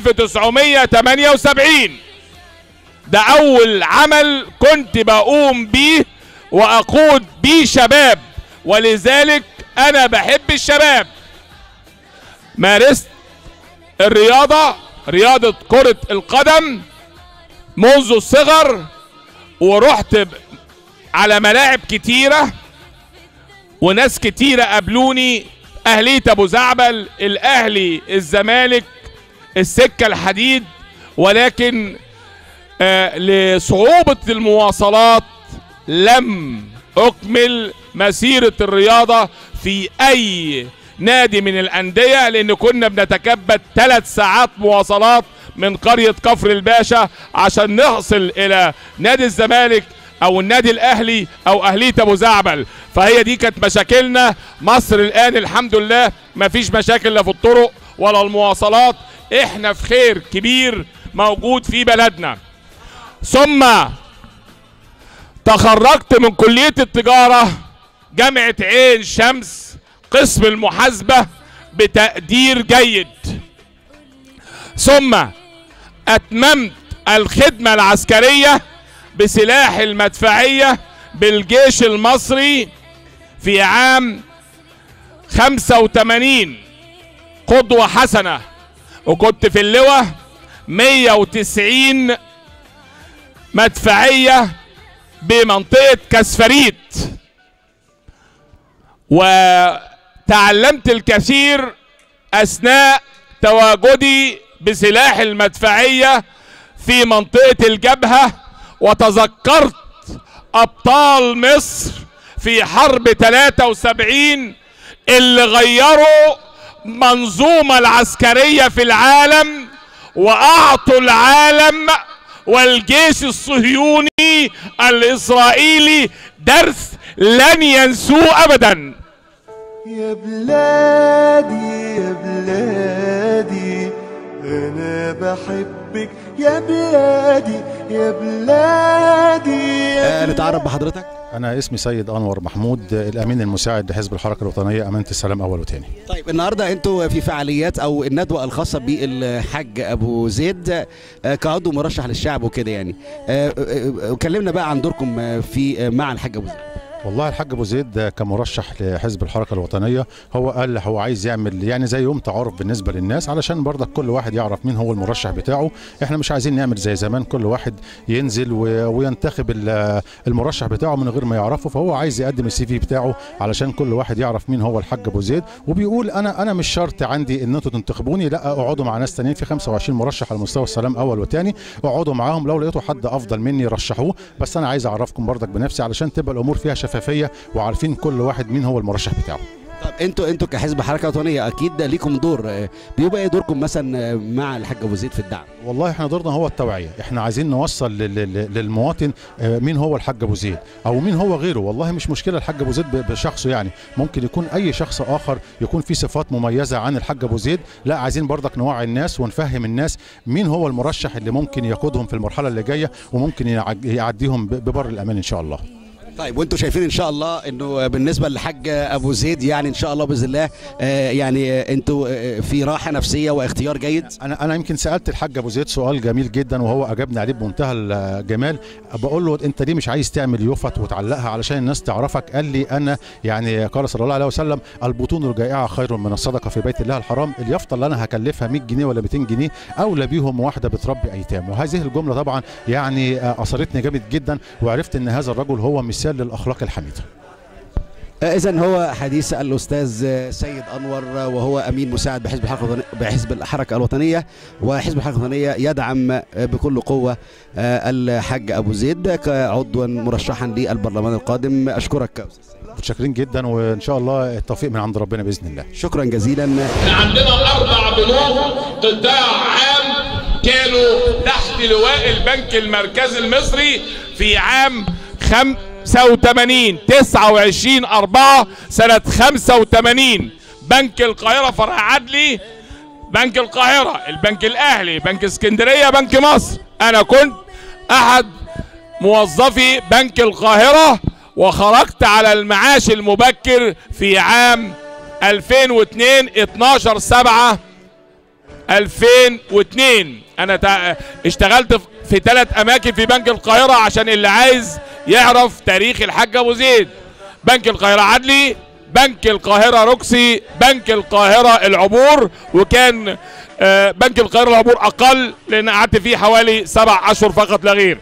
1978 ده أول عمل كنت بقوم بيه وأقود بيه شباب ولذلك أنا بحب الشباب مارست الرياضة رياضة كرة القدم منذ الصغر ورحت ب- على ملاعب كتيرة وناس كتيرة قابلوني أهلية أبو زعبل الأهلي الزمالك السكة الحديد ولكن آه لصعوبة المواصلات لم أكمل مسيرة الرياضة في أي نادي من الأندية لأن كنا بنتكبد ثلاث ساعات مواصلات من قرية كفر الباشا عشان نصل إلى نادي الزمالك أو النادي الأهلي أو أهلية أبو زعبل فهي دي كانت مشاكلنا مصر الآن الحمد لله مفيش مشاكل لا في الطرق ولا المواصلات احنا في خير كبير موجود في بلدنا ثم تخرجت من كلية التجارة جامعة عين شمس قسم المحاسبة بتقدير جيد ثم أتممت الخدمة العسكرية بسلاح المدفعية بالجيش المصري في عام 85 قدوة حسنة وكنت في اللواء 190 مدفعية بمنطقة كسفريت وتعلمت الكثير أثناء تواجدي بسلاح المدفعية في منطقة الجبهة وتذكرت أبطال مصر في حرب 73 اللي غيروا منظومة العسكرية في العالم وأعطوا العالم والجيش الصهيوني الإسرائيلي درس لن ينسوه أبدا يا بلادي يا بلادي أنا بحبك يا بلادي يا بلادي يا آه نتعرف بحضرتك أنا اسمي سيد أنور محمود الأمين المساعد لحزب الحركة الوطنية أمانة السلام أول وتاني طيب النهارده انتوا في فعاليات او الندوه الخاصه بالحاج ابو زيد آه، كعضو مرشح للشعب وكده يعني آه، آه، آه، كلمنا بقى عن دوركم آه، في آه، مع الحاج ابو زيد والله الحاج ابو زيد كمرشح لحزب الحركه الوطنيه هو قال هو عايز يعمل يعني زي يوم تعارف بالنسبه للناس علشان برضك كل واحد يعرف مين هو المرشح بتاعه احنا مش عايزين نعمل زي زمان كل واحد ينزل و- وينتخب ال- المرشح بتاعه من غير ما يعرفه فهو عايز يقدم السي في بتاعه علشان كل واحد يعرف مين هو الحاج ابو زيد وبيقول انا انا مش شرط عندي ان انتوا تنتخبوني لا اقعدوا مع ناس تانيين في 25 مرشح على مستوى السلام اول وتاني اقعدوا معاهم لو لقيتوا حد افضل مني رشحوه بس انا عايز اعرفكم برضك بنفسي علشان تبقى الامور فيها شفافيه وعارفين كل واحد مين هو المرشح بتاعه طب انتوا انتوا كحزب حركه وطنيه اكيد ده ليكم دور آه، بيبقى ايه دوركم مثلا آه، مع الحاج ابو زيد في الدعم والله احنا دورنا هو التوعيه احنا عايزين نوصل لل- لل- للمواطن آه، مين هو الحاج ابو زيد او مين هو غيره والله مش مشكله الحاج ابو زيد ب- بشخصه يعني ممكن يكون اي شخص اخر يكون فيه صفات مميزه عن الحاج ابو زيد لا عايزين برضك نوعي الناس ونفهم الناس مين هو المرشح اللي ممكن يقودهم في المرحله اللي جايه وممكن يعج- يعديهم ب- ببر الامان ان شاء الله طيب وانتم شايفين ان شاء الله انه بالنسبه للحاج ابو زيد يعني ان شاء الله باذن الله آه، يعني آه، انتوا آه، في راحه نفسيه واختيار جيد انا انا يمكن سالت الحاج ابو زيد سؤال جميل جدا وهو اجابني عليه بمنتهى الجمال بقول له انت ليه مش عايز تعمل يفط وتعلقها علشان الناس تعرفك قال لي انا يعني قال صلى الله عليه وسلم البطون الجائعه خير من الصدقه في بيت الله الحرام اليافطه اللي انا هكلفها 100 جنيه ولا 200 جنيه اولى بيهم واحده بتربي ايتام وهذه الجمله طبعا يعني آه، اثرتني جامد جدا وعرفت ان هذا الرجل هو مثال للاخلاق الحميده اذا هو حديث الاستاذ آه، سيد انور آه، وهو امين مساعد بحزب الحركه الوطنية- بحزب الحركه الوطنيه وحزب الحركه الوطنيه يدعم آه، بكل قوه آه، الحاج ابو زيد كعضوا مرشحا للبرلمان القادم اشكرك يا أستاذ سيد. متشكرين جدا وان شاء الله التوفيق من عند ربنا باذن الله شكرا جزيلا احنا عندنا اربع بنوك قطاع عام كانوا تحت لواء البنك المركزي المصري في عام 85 29 4 سنة 85 بنك القاهرة فرع عدلي بنك القاهرة البنك الأهلي بنك اسكندرية بنك مصر أنا كنت أحد موظفي بنك القاهرة وخرجت على المعاش المبكر في عام 2002 12 7 2002 انا تع... اشتغلت في ثلاث اماكن في بنك القاهره عشان اللي عايز يعرف تاريخ الحاج ابو زيد بنك القاهره عدلي بنك القاهره روكسي بنك القاهره العبور وكان آه، بنك القاهره العبور اقل لان قعدت فيه حوالي سبع اشهر فقط لا غير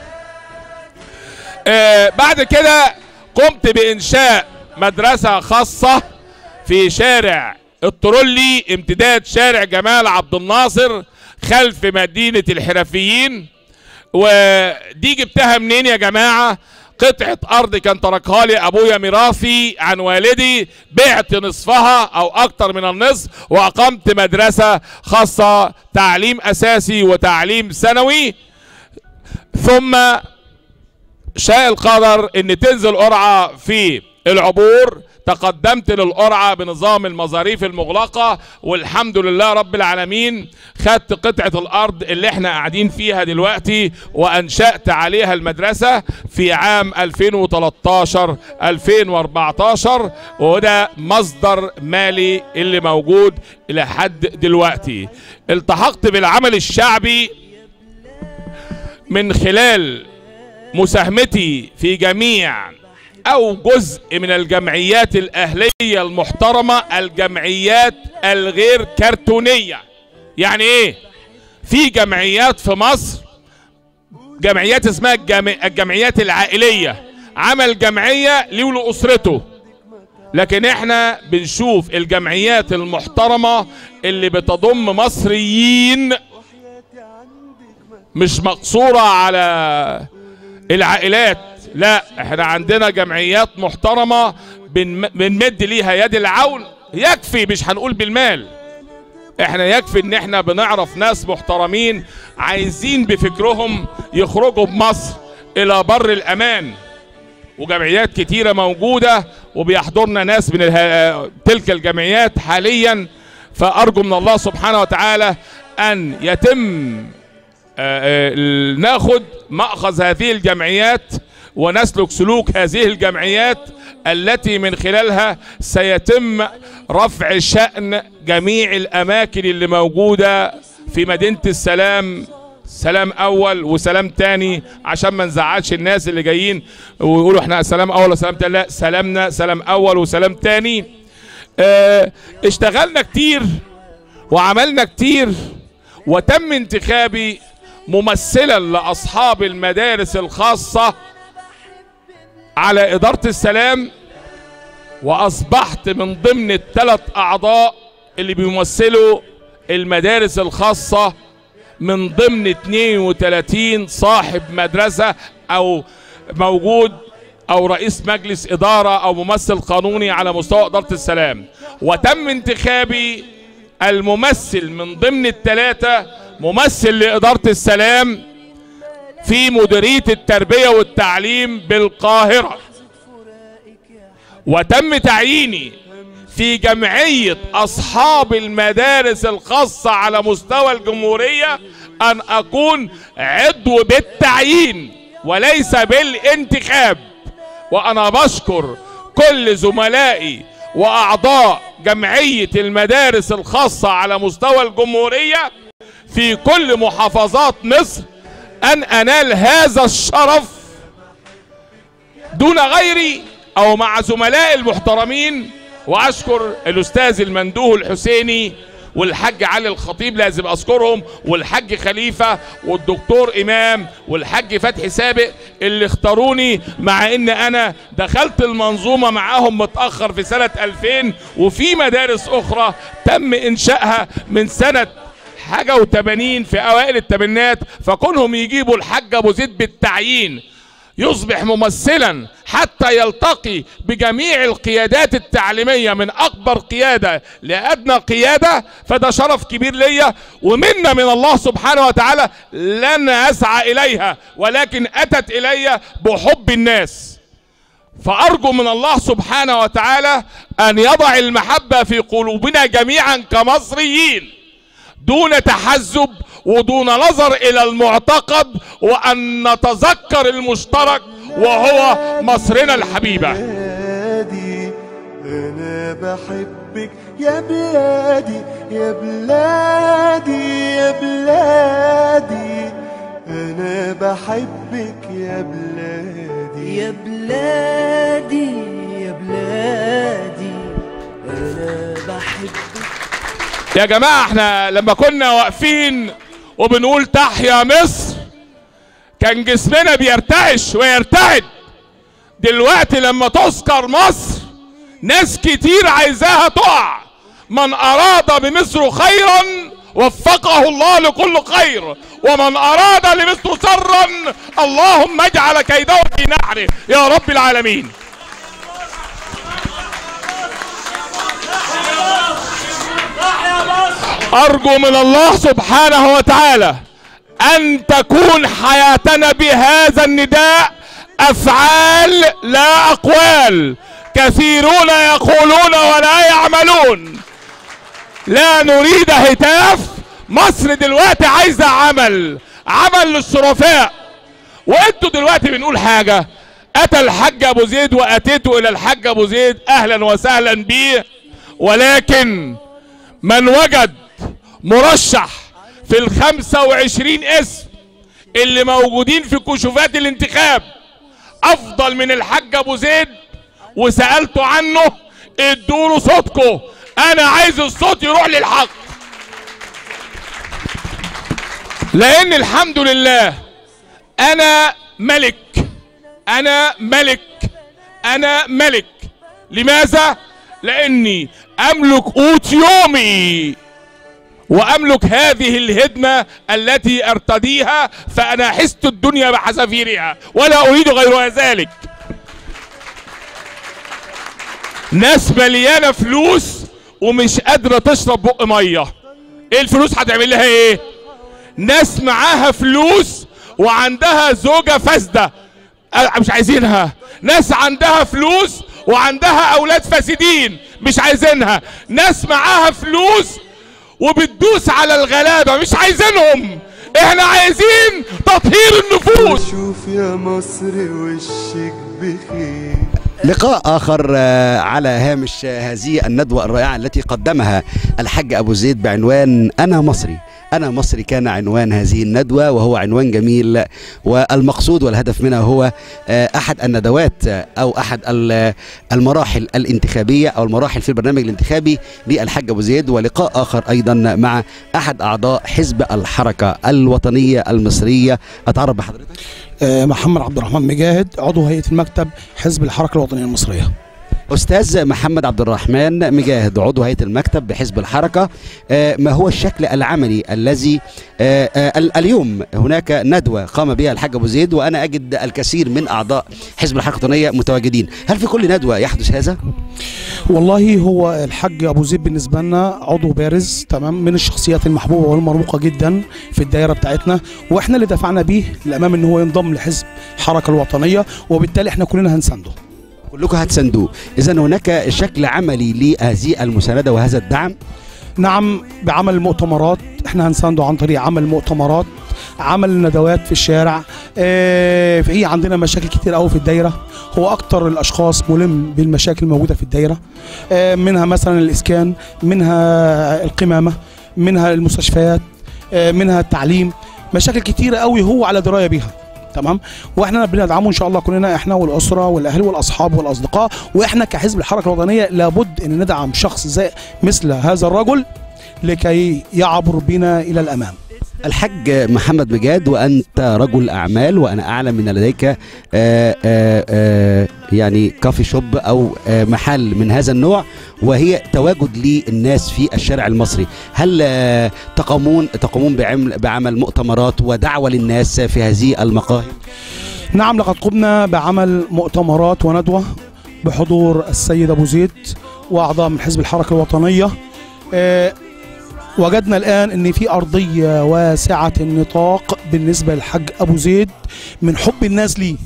آه، بعد كده قمت بانشاء مدرسه خاصه في شارع الترولي امتداد شارع جمال عبد الناصر خلف مدينه الحرفيين ودي جبتها منين يا جماعه قطعة أرض كان تركها لي أبويا ميراثي عن والدي بعت نصفها أو أكتر من النصف وأقمت مدرسة خاصة تعليم أساسي وتعليم ثانوي ثم شاء القدر ان تنزل قرعه في العبور تقدمت للقرعه بنظام المظاريف المغلقه والحمد لله رب العالمين خدت قطعه الارض اللي احنا قاعدين فيها دلوقتي وانشات عليها المدرسه في عام 2013 2014 وده مصدر مالي اللي موجود الى حد دلوقتي التحقت بالعمل الشعبي من خلال مساهمتي في جميع او جزء من الجمعيات الاهليه المحترمه الجمعيات الغير كرتونيه يعني ايه في جمعيات في مصر جمعيات اسمها الجم... الجمعيات العائليه عمل جمعيه ليه ولاسرته لكن احنا بنشوف الجمعيات المحترمه اللي بتضم مصريين مش مقصوره على العائلات لا احنا عندنا جمعيات محترمة بن- بنمد ليها يد العون يكفي مش هنقول بالمال احنا يكفي ان احنا بنعرف ناس محترمين عايزين بفكرهم يخرجوا بمصر الى بر الامان وجمعيات كتيرة موجودة وبيحضرنا ناس من اله- تلك الجمعيات حاليا فأرجو من الله سبحانه وتعالى أن يتم آه، آه، ناخد مأخذ هذه الجمعيات ونسلك سلوك هذه الجمعيات التي من خلالها سيتم رفع شأن جميع الأماكن اللي موجودة في مدينة السلام سلام أول وسلام تاني عشان ما نزعلش الناس اللي جايين ويقولوا احنا سلام أول وسلام تاني لا سلامنا سلام أول وسلام تاني اه اشتغلنا كتير وعملنا كتير وتم انتخابي ممثلا لاصحاب المدارس الخاصه على اداره السلام واصبحت من ضمن الثلاث اعضاء اللي بيمثلوا المدارس الخاصه من ضمن 32 صاحب مدرسه او موجود او رئيس مجلس اداره او ممثل قانوني على مستوى اداره السلام وتم انتخابي الممثل من ضمن الثلاثه ممثل لاداره السلام في مديريه التربيه والتعليم بالقاهره وتم تعييني في جمعيه اصحاب المدارس الخاصه على مستوى الجمهوريه ان اكون عضو بالتعيين وليس بالانتخاب وانا بشكر كل زملائي واعضاء جمعيه المدارس الخاصه على مستوى الجمهوريه في كل محافظات مصر ان انال هذا الشرف دون غيري او مع زملائي المحترمين واشكر الاستاذ المندوه الحسيني والحاج علي الخطيب لازم اذكرهم والحاج خليفه والدكتور امام والحاج فتحي سابق اللي اختاروني مع ان انا دخلت المنظومه معاهم متاخر في سنه 2000 وفي مدارس اخرى تم انشائها من سنه حاجه و80 في اوائل الثمانينات فكونهم يجيبوا الحاج ابو زيد بالتعيين يصبح ممثلا حتى يلتقي بجميع القيادات التعليمية من أكبر قيادة لأدنى قيادة فده شرف كبير ليا ومنا من الله سبحانه وتعالى لن أسعى إليها ولكن أتت إلي بحب الناس فأرجو من الله سبحانه وتعالى أن يضع المحبة في قلوبنا جميعا كمصريين دون تحزب ودون نظر الى المعتقد وان نتذكر المشترك وهو مصرنا الحبيبه بلادي انا بحبك يا بلادي يا بلادي يا بلادي انا بحبك يا بلادي يا بلادي يا بلادي انا بحبك يا جماعه احنا لما كنا واقفين وبنقول تحيا مصر كان جسمنا بيرتعش ويرتعد دلوقتي لما تذكر مصر ناس كتير عايزاها تقع من اراد بمصر خيرا وفقه الله لكل خير ومن اراد لمصر شرا اللهم اجعل كيده في نحره يا رب العالمين ارجو من الله سبحانه وتعالى ان تكون حياتنا بهذا النداء افعال لا اقوال كثيرون يقولون ولا يعملون لا نريد هتاف مصر دلوقتي عايزه عمل عمل للشرفاء وانتوا دلوقتي بنقول حاجه اتى الحاج ابو زيد واتيت الى الحاج ابو زيد اهلا وسهلا بيه ولكن من وجد مرشح في الخمسة وعشرين اسم اللي موجودين في كشوفات الانتخاب افضل من الحاج ابو زيد وسألته عنه ادوله صوتكم انا عايز الصوت يروح للحق لان الحمد لله انا ملك انا ملك انا ملك لماذا لاني املك قوت يومي واملك هذه الهدمه التي ارتديها فانا حست الدنيا بحذافيرها ولا اريد غير ذلك ناس مليانه فلوس ومش قادره تشرب بق ميه ايه الفلوس هتعمل لها ايه ناس معاها فلوس وعندها زوجه فاسده أه، مش عايزينها ناس عندها فلوس وعندها اولاد فاسدين مش عايزينها ناس معاها فلوس وبتدوس على الغلابه مش عايزينهم احنا عايزين تطهير النفوس شوف يا مصر وشك بخير لقاء آخر آه، على هامش آه، هذه الندوة الرائعة التي قدمها الحاج أبو زيد بعنوان أنا مصري أنا مصري كان عنوان هذه الندوة وهو عنوان جميل والمقصود والهدف منها هو آه، أحد الندوات آه، أو أحد ال- المراحل الانتخابية أو المراحل في البرنامج الانتخابي للحاج أبو زيد ولقاء آخر أيضا مع أحد أعضاء حزب الحركة الوطنية المصرية أتعرف بحضرتك آه، محمد عبد الرحمن مجاهد عضو هيئه المكتب حزب الحركه الوطنيه المصريه أستاذ محمد عبد الرحمن مجاهد عضو هيئة المكتب بحزب الحركة آه، ما هو الشكل العملي الذي آه، آه، ال- اليوم هناك ندوة قام بها الحاج أبو زيد وأنا أجد الكثير من أعضاء حزب الحركة الوطنية متواجدين هل في كل ندوة يحدث هذا؟ والله هو الحاج ابو زيد بالنسبه لنا عضو بارز تمام من الشخصيات المحبوبه والمرموقه جدا في الدائره بتاعتنا واحنا اللي دفعنا بيه للامام ان هو ينضم لحزب الحركه الوطنيه وبالتالي احنا كلنا هنسانده كلكم هتساندوه إذا هناك شكل عملي لهذه المساندة وهذا الدعم نعم بعمل مؤتمرات احنا هنسانده عن طريق عمل مؤتمرات عمل ندوات في الشارع آه، في عندنا مشاكل كتير قوي في الدايره هو اكتر الاشخاص ملم بالمشاكل الموجوده في الدايره آه، منها مثلا الاسكان منها القمامه منها المستشفيات آه، منها التعليم مشاكل كتيره قوي هو على درايه بيها تمام واحنا بندعمه ان شاء الله كلنا احنا والاسره والاهل والاصحاب والاصدقاء واحنا كحزب الحركه الوطنيه لابد ان ندعم شخص زي مثل هذا الرجل لكي يعبر بنا الى الامام الحاج محمد مجاد وانت رجل اعمال وانا اعلم ان لديك آه، آه، آه، يعني كافي شوب او آه، محل من هذا النوع وهي تواجد للناس في الشارع المصري هل آه، تقومون تقومون بعمل بعمل مؤتمرات ودعوه للناس في هذه المقاهي نعم لقد قمنا بعمل مؤتمرات وندوة بحضور السيد أبو زيد وأعضاء من حزب الحركة الوطنية آه، وجدنا الآن أن في أرضية واسعة النطاق بالنسبة للحاج أبو زيد من حب الناس ليه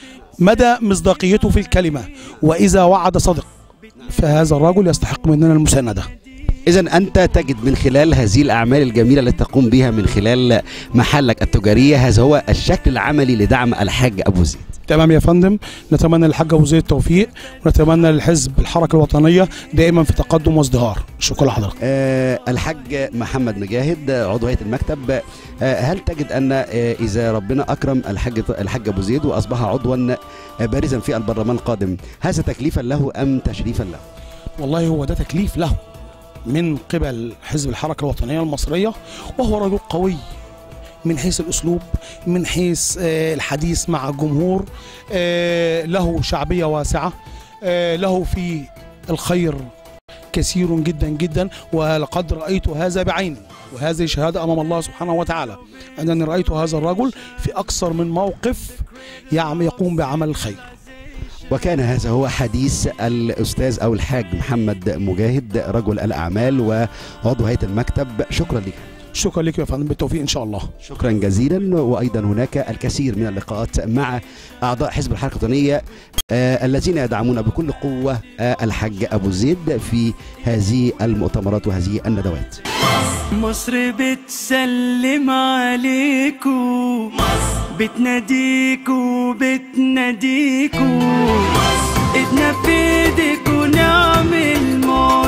مدى مصداقيته في الكلمة وإذا وعد صدق فهذا الرجل يستحق مننا المساندة إذا أنت تجد من خلال هذه الأعمال الجميلة التي تقوم بها من خلال محلك التجارية هذا هو الشكل العملي لدعم الحاج أبو زيد تمام يا فندم نتمنى للحاج ابو زيد التوفيق ونتمنى للحزب الحركه الوطنيه دائما في تقدم وازدهار شكرا لحضرتك آه الحاج محمد مجاهد عضو هيئة المكتب آه هل تجد أن آه إذا ربنا أكرم الحاج الحاج أبو زيد وأصبح عضوا آه، بارزا في البرلمان القادم هذا تكليفا له أم تشريفا له؟ والله هو ده تكليف له من قبل حزب الحركه الوطنيه المصريه وهو رجل قوي من حيث الاسلوب من حيث آه، الحديث مع الجمهور آه، له شعبيه واسعه آه، له في الخير كثير جدا جدا ولقد رايت هذا بعيني وهذه شهاده امام الله سبحانه وتعالى انني رايت هذا الرجل في اكثر من موقف يعم يقوم بعمل الخير وكان هذا هو حديث الأستاذ أو الحاج محمد مجاهد رجل الأعمال وعضو هيئة المكتب شكرا لك شكرا لك يا فندم بالتوفيق ان شاء الله شكرا جزيلا وايضا هناك الكثير من اللقاءات مع اعضاء حزب الحركه الوطنيه آه الذين يدعمون بكل قوه آه الحاج ابو زيد في هذه المؤتمرات وهذه الندوات مصر بتسلم عليكو بتناديكو بتناديكو ايدنا في ايديكو نعمل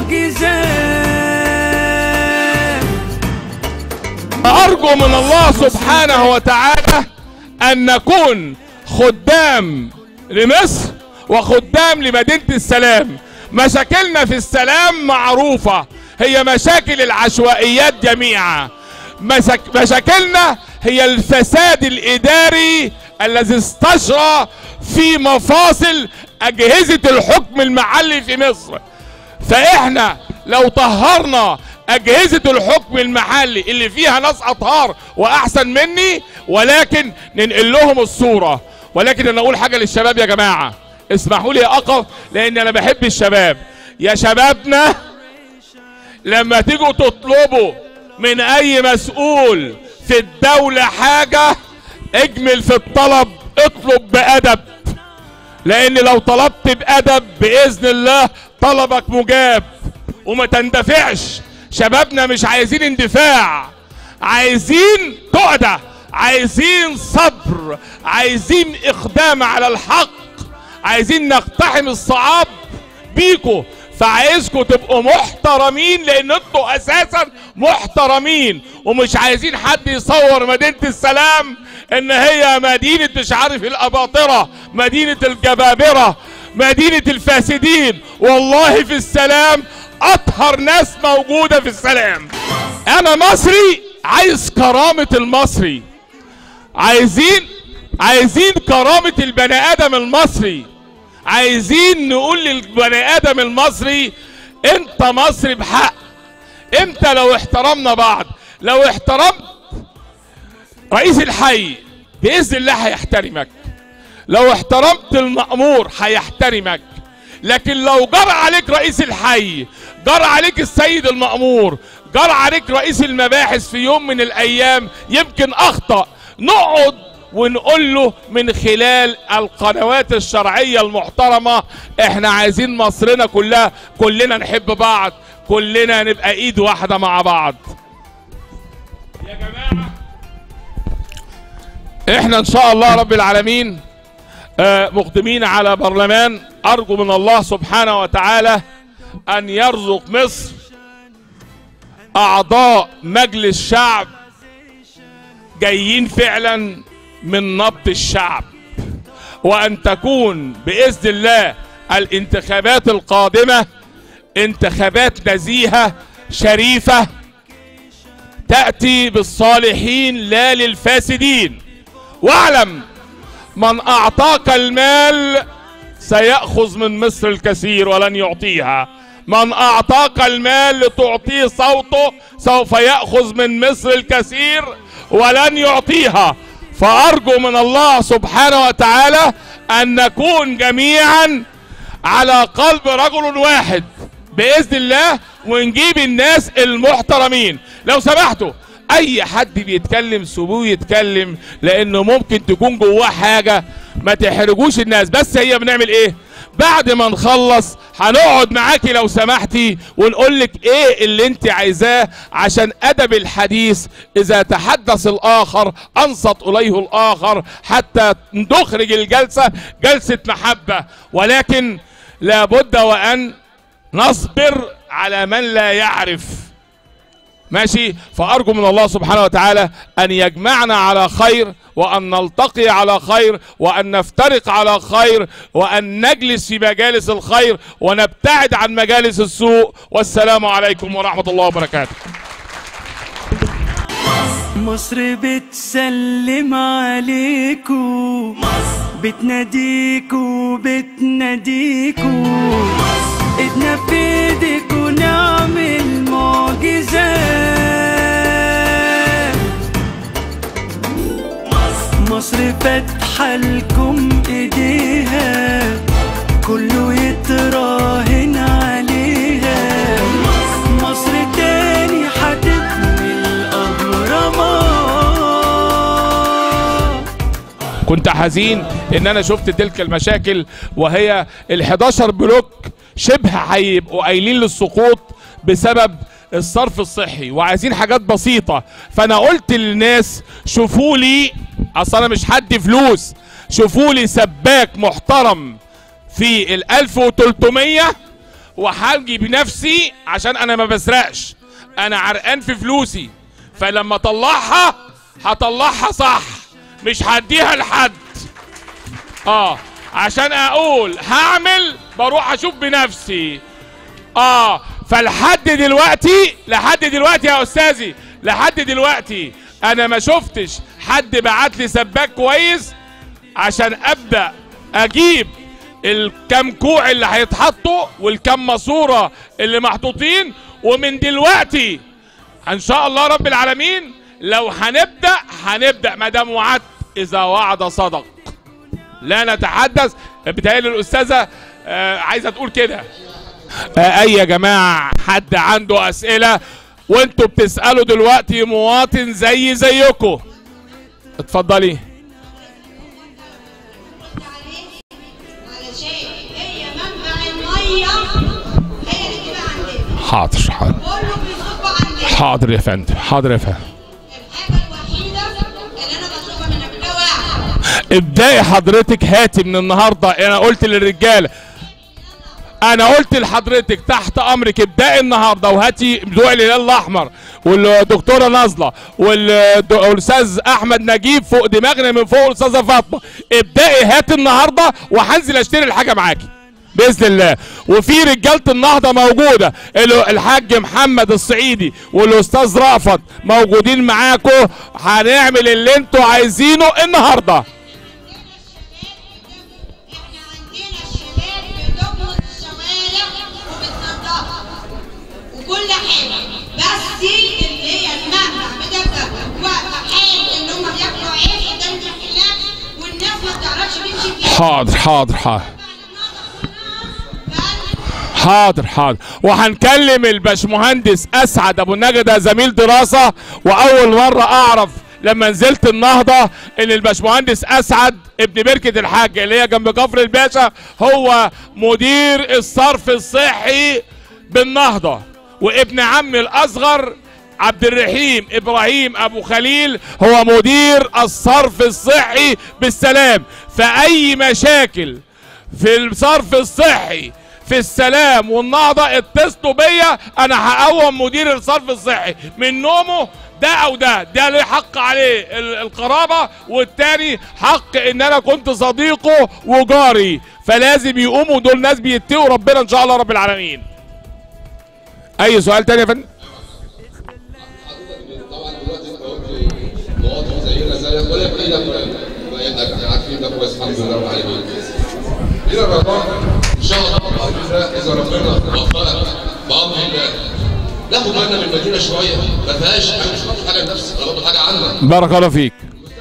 معجزات أرجو من الله سبحانه وتعالى أن نكون خدام لمصر وخدام لمدينة السلام مشاكلنا في السلام معروفة هي مشاكل العشوائيات جميعا مشاك مشاكلنا هي الفساد الإداري الذي استشرى في مفاصل أجهزة الحكم المحلي في مصر فإحنا لو طهرنا أجهزة الحكم المحلي اللي فيها ناس أطهار وأحسن مني ولكن ننقل لهم الصورة ولكن أنا أقول حاجة للشباب يا جماعة اسمحوا لي أقف لأن أنا بحب الشباب يا شبابنا لما تيجوا تطلبوا من أي مسؤول في الدولة حاجة اجمل في الطلب اطلب بأدب لأن لو طلبت بأدب بإذن الله طلبك مجاب وما تندفعش شبابنا مش عايزين اندفاع عايزين قعدة عايزين صبر عايزين إقدام على الحق عايزين نقتحم الصعاب بيكو فعايزكم تبقوا محترمين لان انتوا اساسا محترمين ومش عايزين حد يصور مدينة السلام ان هي مدينة مش عارف الاباطرة مدينة الجبابرة مدينة الفاسدين والله في السلام اطهر ناس موجودة في السلام انا مصري عايز كرامة المصري عايزين عايزين كرامة البني ادم المصري عايزين نقول للبني ادم المصري انت مصري بحق امتى لو احترمنا بعض لو احترمت رئيس الحي باذن الله هيحترمك لو احترمت المأمور هيحترمك لكن لو جرى عليك رئيس الحي جرى عليك السيد المأمور جرى عليك رئيس المباحث في يوم من الايام يمكن اخطأ نقعد ونقول له من خلال القنوات الشرعية المحترمة احنا عايزين مصرنا كلها كلنا نحب بعض كلنا نبقى ايد واحدة مع بعض احنا ان شاء الله رب العالمين آه، مقدمين على برلمان ارجو من الله سبحانه وتعالى ان يرزق مصر اعضاء مجلس شعب جايين فعلا من نبض الشعب وان تكون باذن الله الانتخابات القادمه انتخابات نزيهه شريفه تاتي بالصالحين لا للفاسدين واعلم من اعطاك المال سياخذ من مصر الكثير ولن يعطيها من اعطاك المال لتعطيه صوته سوف ياخذ من مصر الكثير ولن يعطيها فارجو من الله سبحانه وتعالى ان نكون جميعا على قلب رجل واحد باذن الله ونجيب الناس المحترمين لو سمحتوا اي حد بيتكلم سيبوه يتكلم لانه ممكن تكون جواه حاجه ما تحرجوش الناس بس هي بنعمل ايه بعد ما نخلص هنقعد معاكي لو سمحتي ونقول لك ايه اللي انت عايزاه عشان ادب الحديث اذا تحدث الاخر انصت اليه الاخر حتى نخرج الجلسه جلسه محبه ولكن لابد وان نصبر على من لا يعرف ماشي فارجو من الله سبحانه وتعالى ان يجمعنا على خير وان نلتقي على خير وان نفترق على خير وان نجلس في مجالس الخير ونبتعد عن مجالس السوء والسلام عليكم ورحمه الله وبركاته مصر بتسلم عليكو بتناديكو بتناديكو ايدنا في ايديكو نعمل معجزات مصر فاتحة لكم ايديها كله يتراهن عليها مصر تاني هتبني الاهرامات كنت حزين ان انا شفت تلك المشاكل وهي ال11 بلوك شبه هيبقوا قايلين للسقوط بسبب الصرف الصحي وعايزين حاجات بسيطة فانا قلت للناس شوفوا لي اصل انا مش هدي فلوس شوفوا لي سباك محترم في ال 1300 وهجي بنفسي عشان انا ما بسرقش انا عرقان في فلوسي فلما اطلعها هطلعها صح مش هديها لحد اه عشان اقول هعمل بروح اشوف بنفسي اه فلحد دلوقتي لحد دلوقتي يا استاذي لحد دلوقتي انا ما شفتش حد بعت لي سباك كويس عشان ابدا اجيب الكام كوع اللي هيتحطوا والكام ماسوره اللي محطوطين ومن دلوقتي ان شاء الله رب العالمين لو هنبدا هنبدا ما دام وعدت اذا وعد صدق لا نتحدث بتهيألي الاستاذه آه عايزه تقول كده آه اي يا جماعه حد عنده اسئله وانتوا بتسالوا دلوقتي مواطن زي زيكم اتفضلي علشان هي منبع الميه هي اللي تبقى عندنا حاضر حاضر كله بيصب عندنا حاضر يا فندم حاضر يا فندم الحاجه الوحيده اللي انا بطلبها منك ده واحد ابدأي حضرتك هاتي من النهارده انا قلت للرجاله انا قلت لحضرتك تحت امرك ابدأي النهارده وهاتي بتوع الهلال الاحمر والدكتوره نازله والد- والاستاذ احمد نجيب فوق دماغنا من فوق الاستاذه فاطمه ابدأي هاتي النهارده وهنزل اشتري الحاجه معاكي باذن الله وفي رجاله النهضه موجوده ال- الحاج محمد الصعيدي والاستاذ رأفت موجودين معاكم هنعمل اللي انتوا عايزينه النهارده بتضمن الشوارع وبتنضفها وكل حاجه بس اللي هي المنبع بتبقى واقفه حال ان هم بياكلوا عيش قدام المحلات والناس ما بتعرفش تمشي فيها حاضر حاضر حاضر حاضر حاضر وهنكلم الباشمهندس اسعد ابو النجا ده زميل دراسه واول مره اعرف لما نزلت النهضه ان الباشمهندس اسعد ابن بركه الحاج اللي هي جنب كفر الباشا هو مدير الصرف الصحي بالنهضه وابن عمي الاصغر عبد الرحيم ابراهيم ابو خليل هو مدير الصرف الصحي بالسلام فاي مشاكل في الصرف الصحي في السلام والنهضه اتصلوا بيا انا هقوم مدير الصرف الصحي من نومه ده او ده ده ليه حق عليه ال- القرابه والتاني حق ان انا كنت صديقه وجاري فلازم يقوموا دول ناس بيتقوا ربنا ان شاء الله رب العالمين اي سؤال تاني يا فندم مواطن زينا زيك ولا بايدك ولا بايدك احنا عارفين ده كويس الحمد لله رب العالمين. الى الرجاء ان شاء الله باذن الله اذا ربنا وفقك بامر الله ناخد بالنا من المدينه شويه ما فيهاش انا مش باخد حاجه لنفسي انا باخد حاجه عنك بارك الله فيك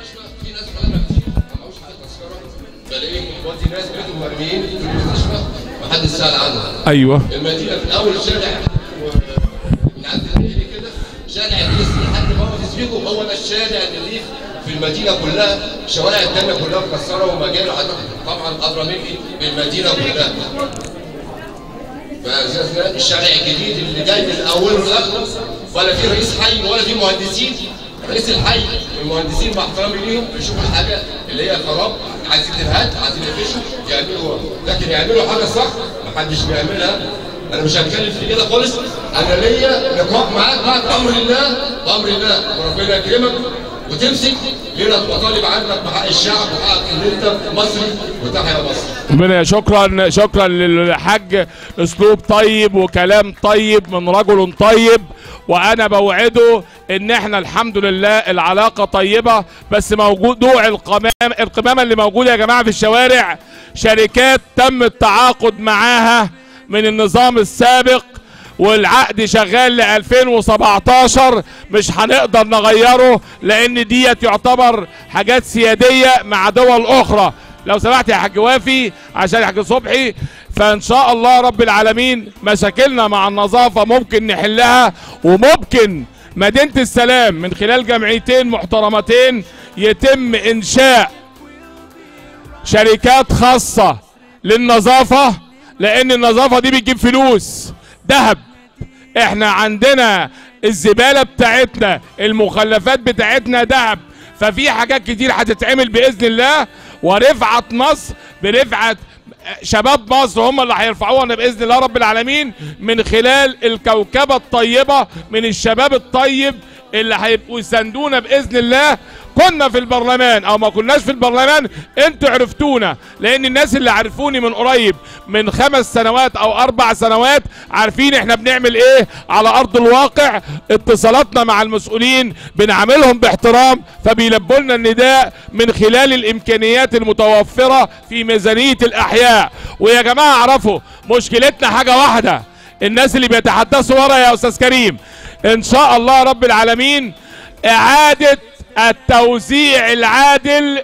بلاقي اخواتي ناس بيتهم مرميين في المستشفى ما حدش سال عنها ايوه المدينه في اول شارع من عند النيل كده شارع الريس لحد ما هو فيكم هو ده الشارع النظيف في المدينه كلها الشوارع التانيه كلها مكسره ومجال وحضرتك طبعا ادرى مني بالمدينه كلها فأساسا الشارع الجديد اللي جاي من اوله لاخره ولا في رئيس حي ولا في مهندسين رئيس الحي المهندسين مع احترامي ليهم بيشوفوا الحاجه اللي هي خراب عايزين تنهد عايزين يقفشوا يعملوا لكن يعملوا حاجه صح محدش بيعملها انا مش هتكلم في كده خالص انا ليا لقاء معاك بعد امر الله بامر الله وربنا يكرمك وتمسك ليله تبقى طالب عندك بحق الشعب وحقك ان انت مصري وتحيا مصر ربنا شكرا شكرا للحاج اسلوب طيب وكلام طيب من رجل طيب وانا بوعده ان احنا الحمد لله العلاقه طيبه بس موجود نوع القمام القمامه اللي موجوده يا جماعه في الشوارع شركات تم التعاقد معاها من النظام السابق والعقد شغال ل 2017 مش هنقدر نغيره لان ديت يعتبر حاجات سياديه مع دول اخرى لو سمحت يا حاج وافي عشان يا حاج صبحي فان شاء الله رب العالمين مشاكلنا مع النظافه ممكن نحلها وممكن مدينه السلام من خلال جمعيتين محترمتين يتم انشاء شركات خاصه للنظافه لان النظافه دي بتجيب فلوس ذهب احنا عندنا الزباله بتاعتنا المخلفات بتاعتنا ذهب ففي حاجات كتير هتتعمل باذن الله ورفعه مصر برفعه شباب مصر هم اللي هيرفعونا باذن الله رب العالمين من خلال الكوكبه الطيبه من الشباب الطيب اللي هيبقوا يساندونا باذن الله كنا في البرلمان او ما كناش في البرلمان انتوا عرفتونا لان الناس اللي عرفوني من قريب من خمس سنوات او اربع سنوات عارفين احنا بنعمل ايه على ارض الواقع اتصالاتنا مع المسؤولين بنعملهم باحترام فبيلبوا لنا النداء من خلال الامكانيات المتوفره في ميزانيه الاحياء ويا جماعه اعرفوا مشكلتنا حاجه واحده الناس اللي بيتحدثوا ورا يا استاذ كريم ان شاء الله رب العالمين اعاده التوزيع العادل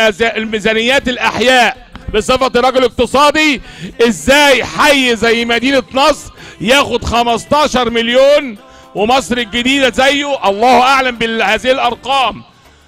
للميزانيات الاحياء بصفة رجل اقتصادي ازاي حي زي مدينة نصر ياخد 15 مليون ومصر الجديدة زيه الله اعلم بهذه الارقام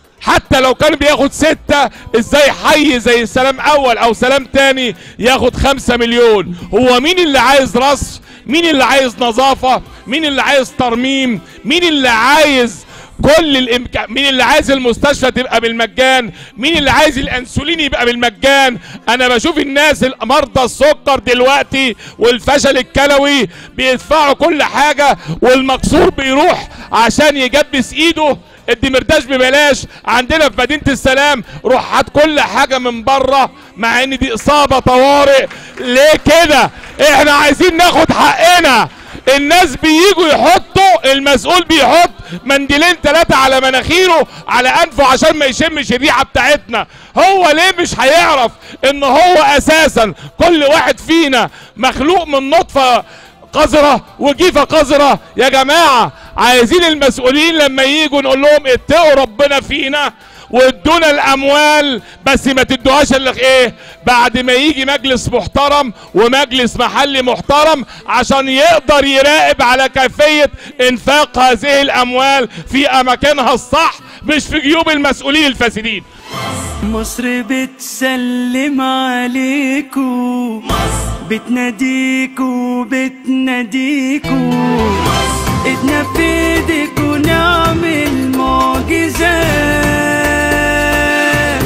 حتى لو كان بياخد ستة ازاي حي زي سلام اول او سلام تاني ياخد خمسة مليون هو مين اللي عايز رصف مين اللي عايز نظافة مين اللي عايز ترميم مين اللي عايز كل الامكان مين اللي عايز المستشفى تبقى بالمجان مين اللي عايز الانسولين يبقى بالمجان انا بشوف الناس مرضى السكر دلوقتي والفشل الكلوي بيدفعوا كل حاجه والمكسور بيروح عشان يجبس ايده الدمرداش ببلاش عندنا في مدينه السلام روح هات كل حاجه من بره مع ان دي اصابه طوارئ ليه كده احنا عايزين ناخد حقنا الناس بييجوا يحطوا المسؤول بيحط منديلين ثلاثة على مناخيره على أنفه عشان ما يشمش الريحة بتاعتنا هو ليه مش هيعرف ان هو اساسا كل واحد فينا مخلوق من نطفة قذرة وجيفة قذرة يا جماعة عايزين المسؤولين لما يجوا نقول لهم اتقوا ربنا فينا وادونا الاموال بس ما تدوهاش الا ايه بعد ما يجي مجلس محترم ومجلس محلي محترم عشان يقدر يراقب على كيفية انفاق هذه الاموال في اماكنها الصح مش في جيوب المسؤولين الفاسدين مصر بتسلم عليكو بتناديكو بتناديكو ايدنا في ايدك ونعمل معجزات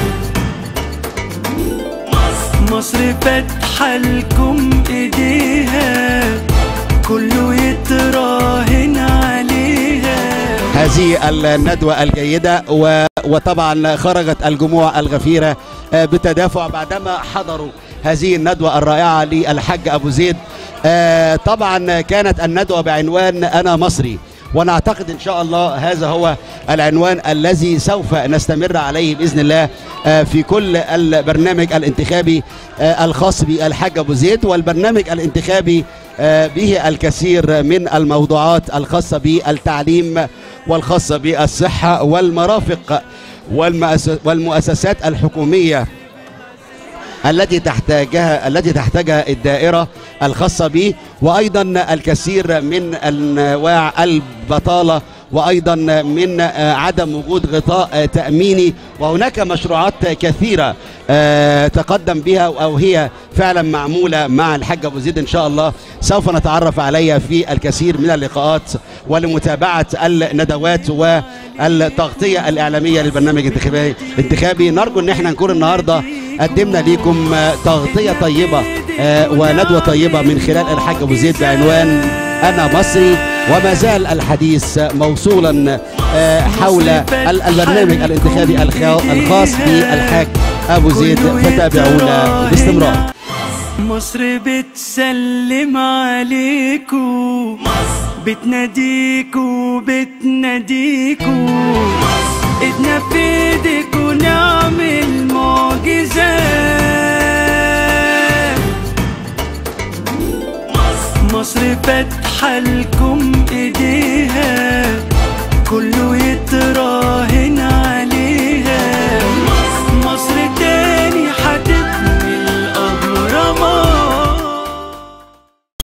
مصر فاتحة لكم ايديها كله يتراهن عليها هذه الندوة الجيدة و... وطبعا خرجت الجموع الغفيرة آه، بتدافع بعدما حضروا هذه الندوة الرائعة للحج أبو زيد آه، طبعا كانت الندوة بعنوان أنا مصري وانا اعتقد ان شاء الله هذا هو العنوان الذي سوف نستمر عليه باذن الله آه، في كل البرنامج الانتخابي آه، الخاص بالحاج ابو زيد والبرنامج الانتخابي آه، به الكثير من الموضوعات الخاصه بالتعليم والخاصه بالصحه والمرافق والمؤس- والمؤسسات الحكوميه التي تحتاجها التي تحتاجها الدائره الخاصه به وايضا الكثير من انواع البطاله وايضا من آه، عدم وجود غطاء آه، تاميني وهناك مشروعات كثيره آه، تقدم بها او هي فعلا معموله مع الحاج ابو زيد ان شاء الله سوف نتعرف عليها في الكثير من اللقاءات ولمتابعه الندوات والتغطيه الاعلاميه للبرنامج الانتخابي الانتخابي نرجو ان احنا نكون النهارده قدمنا ليكم آه، تغطيه طيبه آه، وندوه طيبه من خلال الحاج ابو زيد بعنوان انا مصري وما زال الحديث موصولا آه، حول ال- البرنامج الانتخابي الخا- الخاص بالحاج ابو زيد فتابعونا باستمرار مصر بتسلم عليكو بتناديكو بتناديكو ايدنا في ايدك ونعمل معجزات مصر فاتحة لكم ايديها كله يتراهن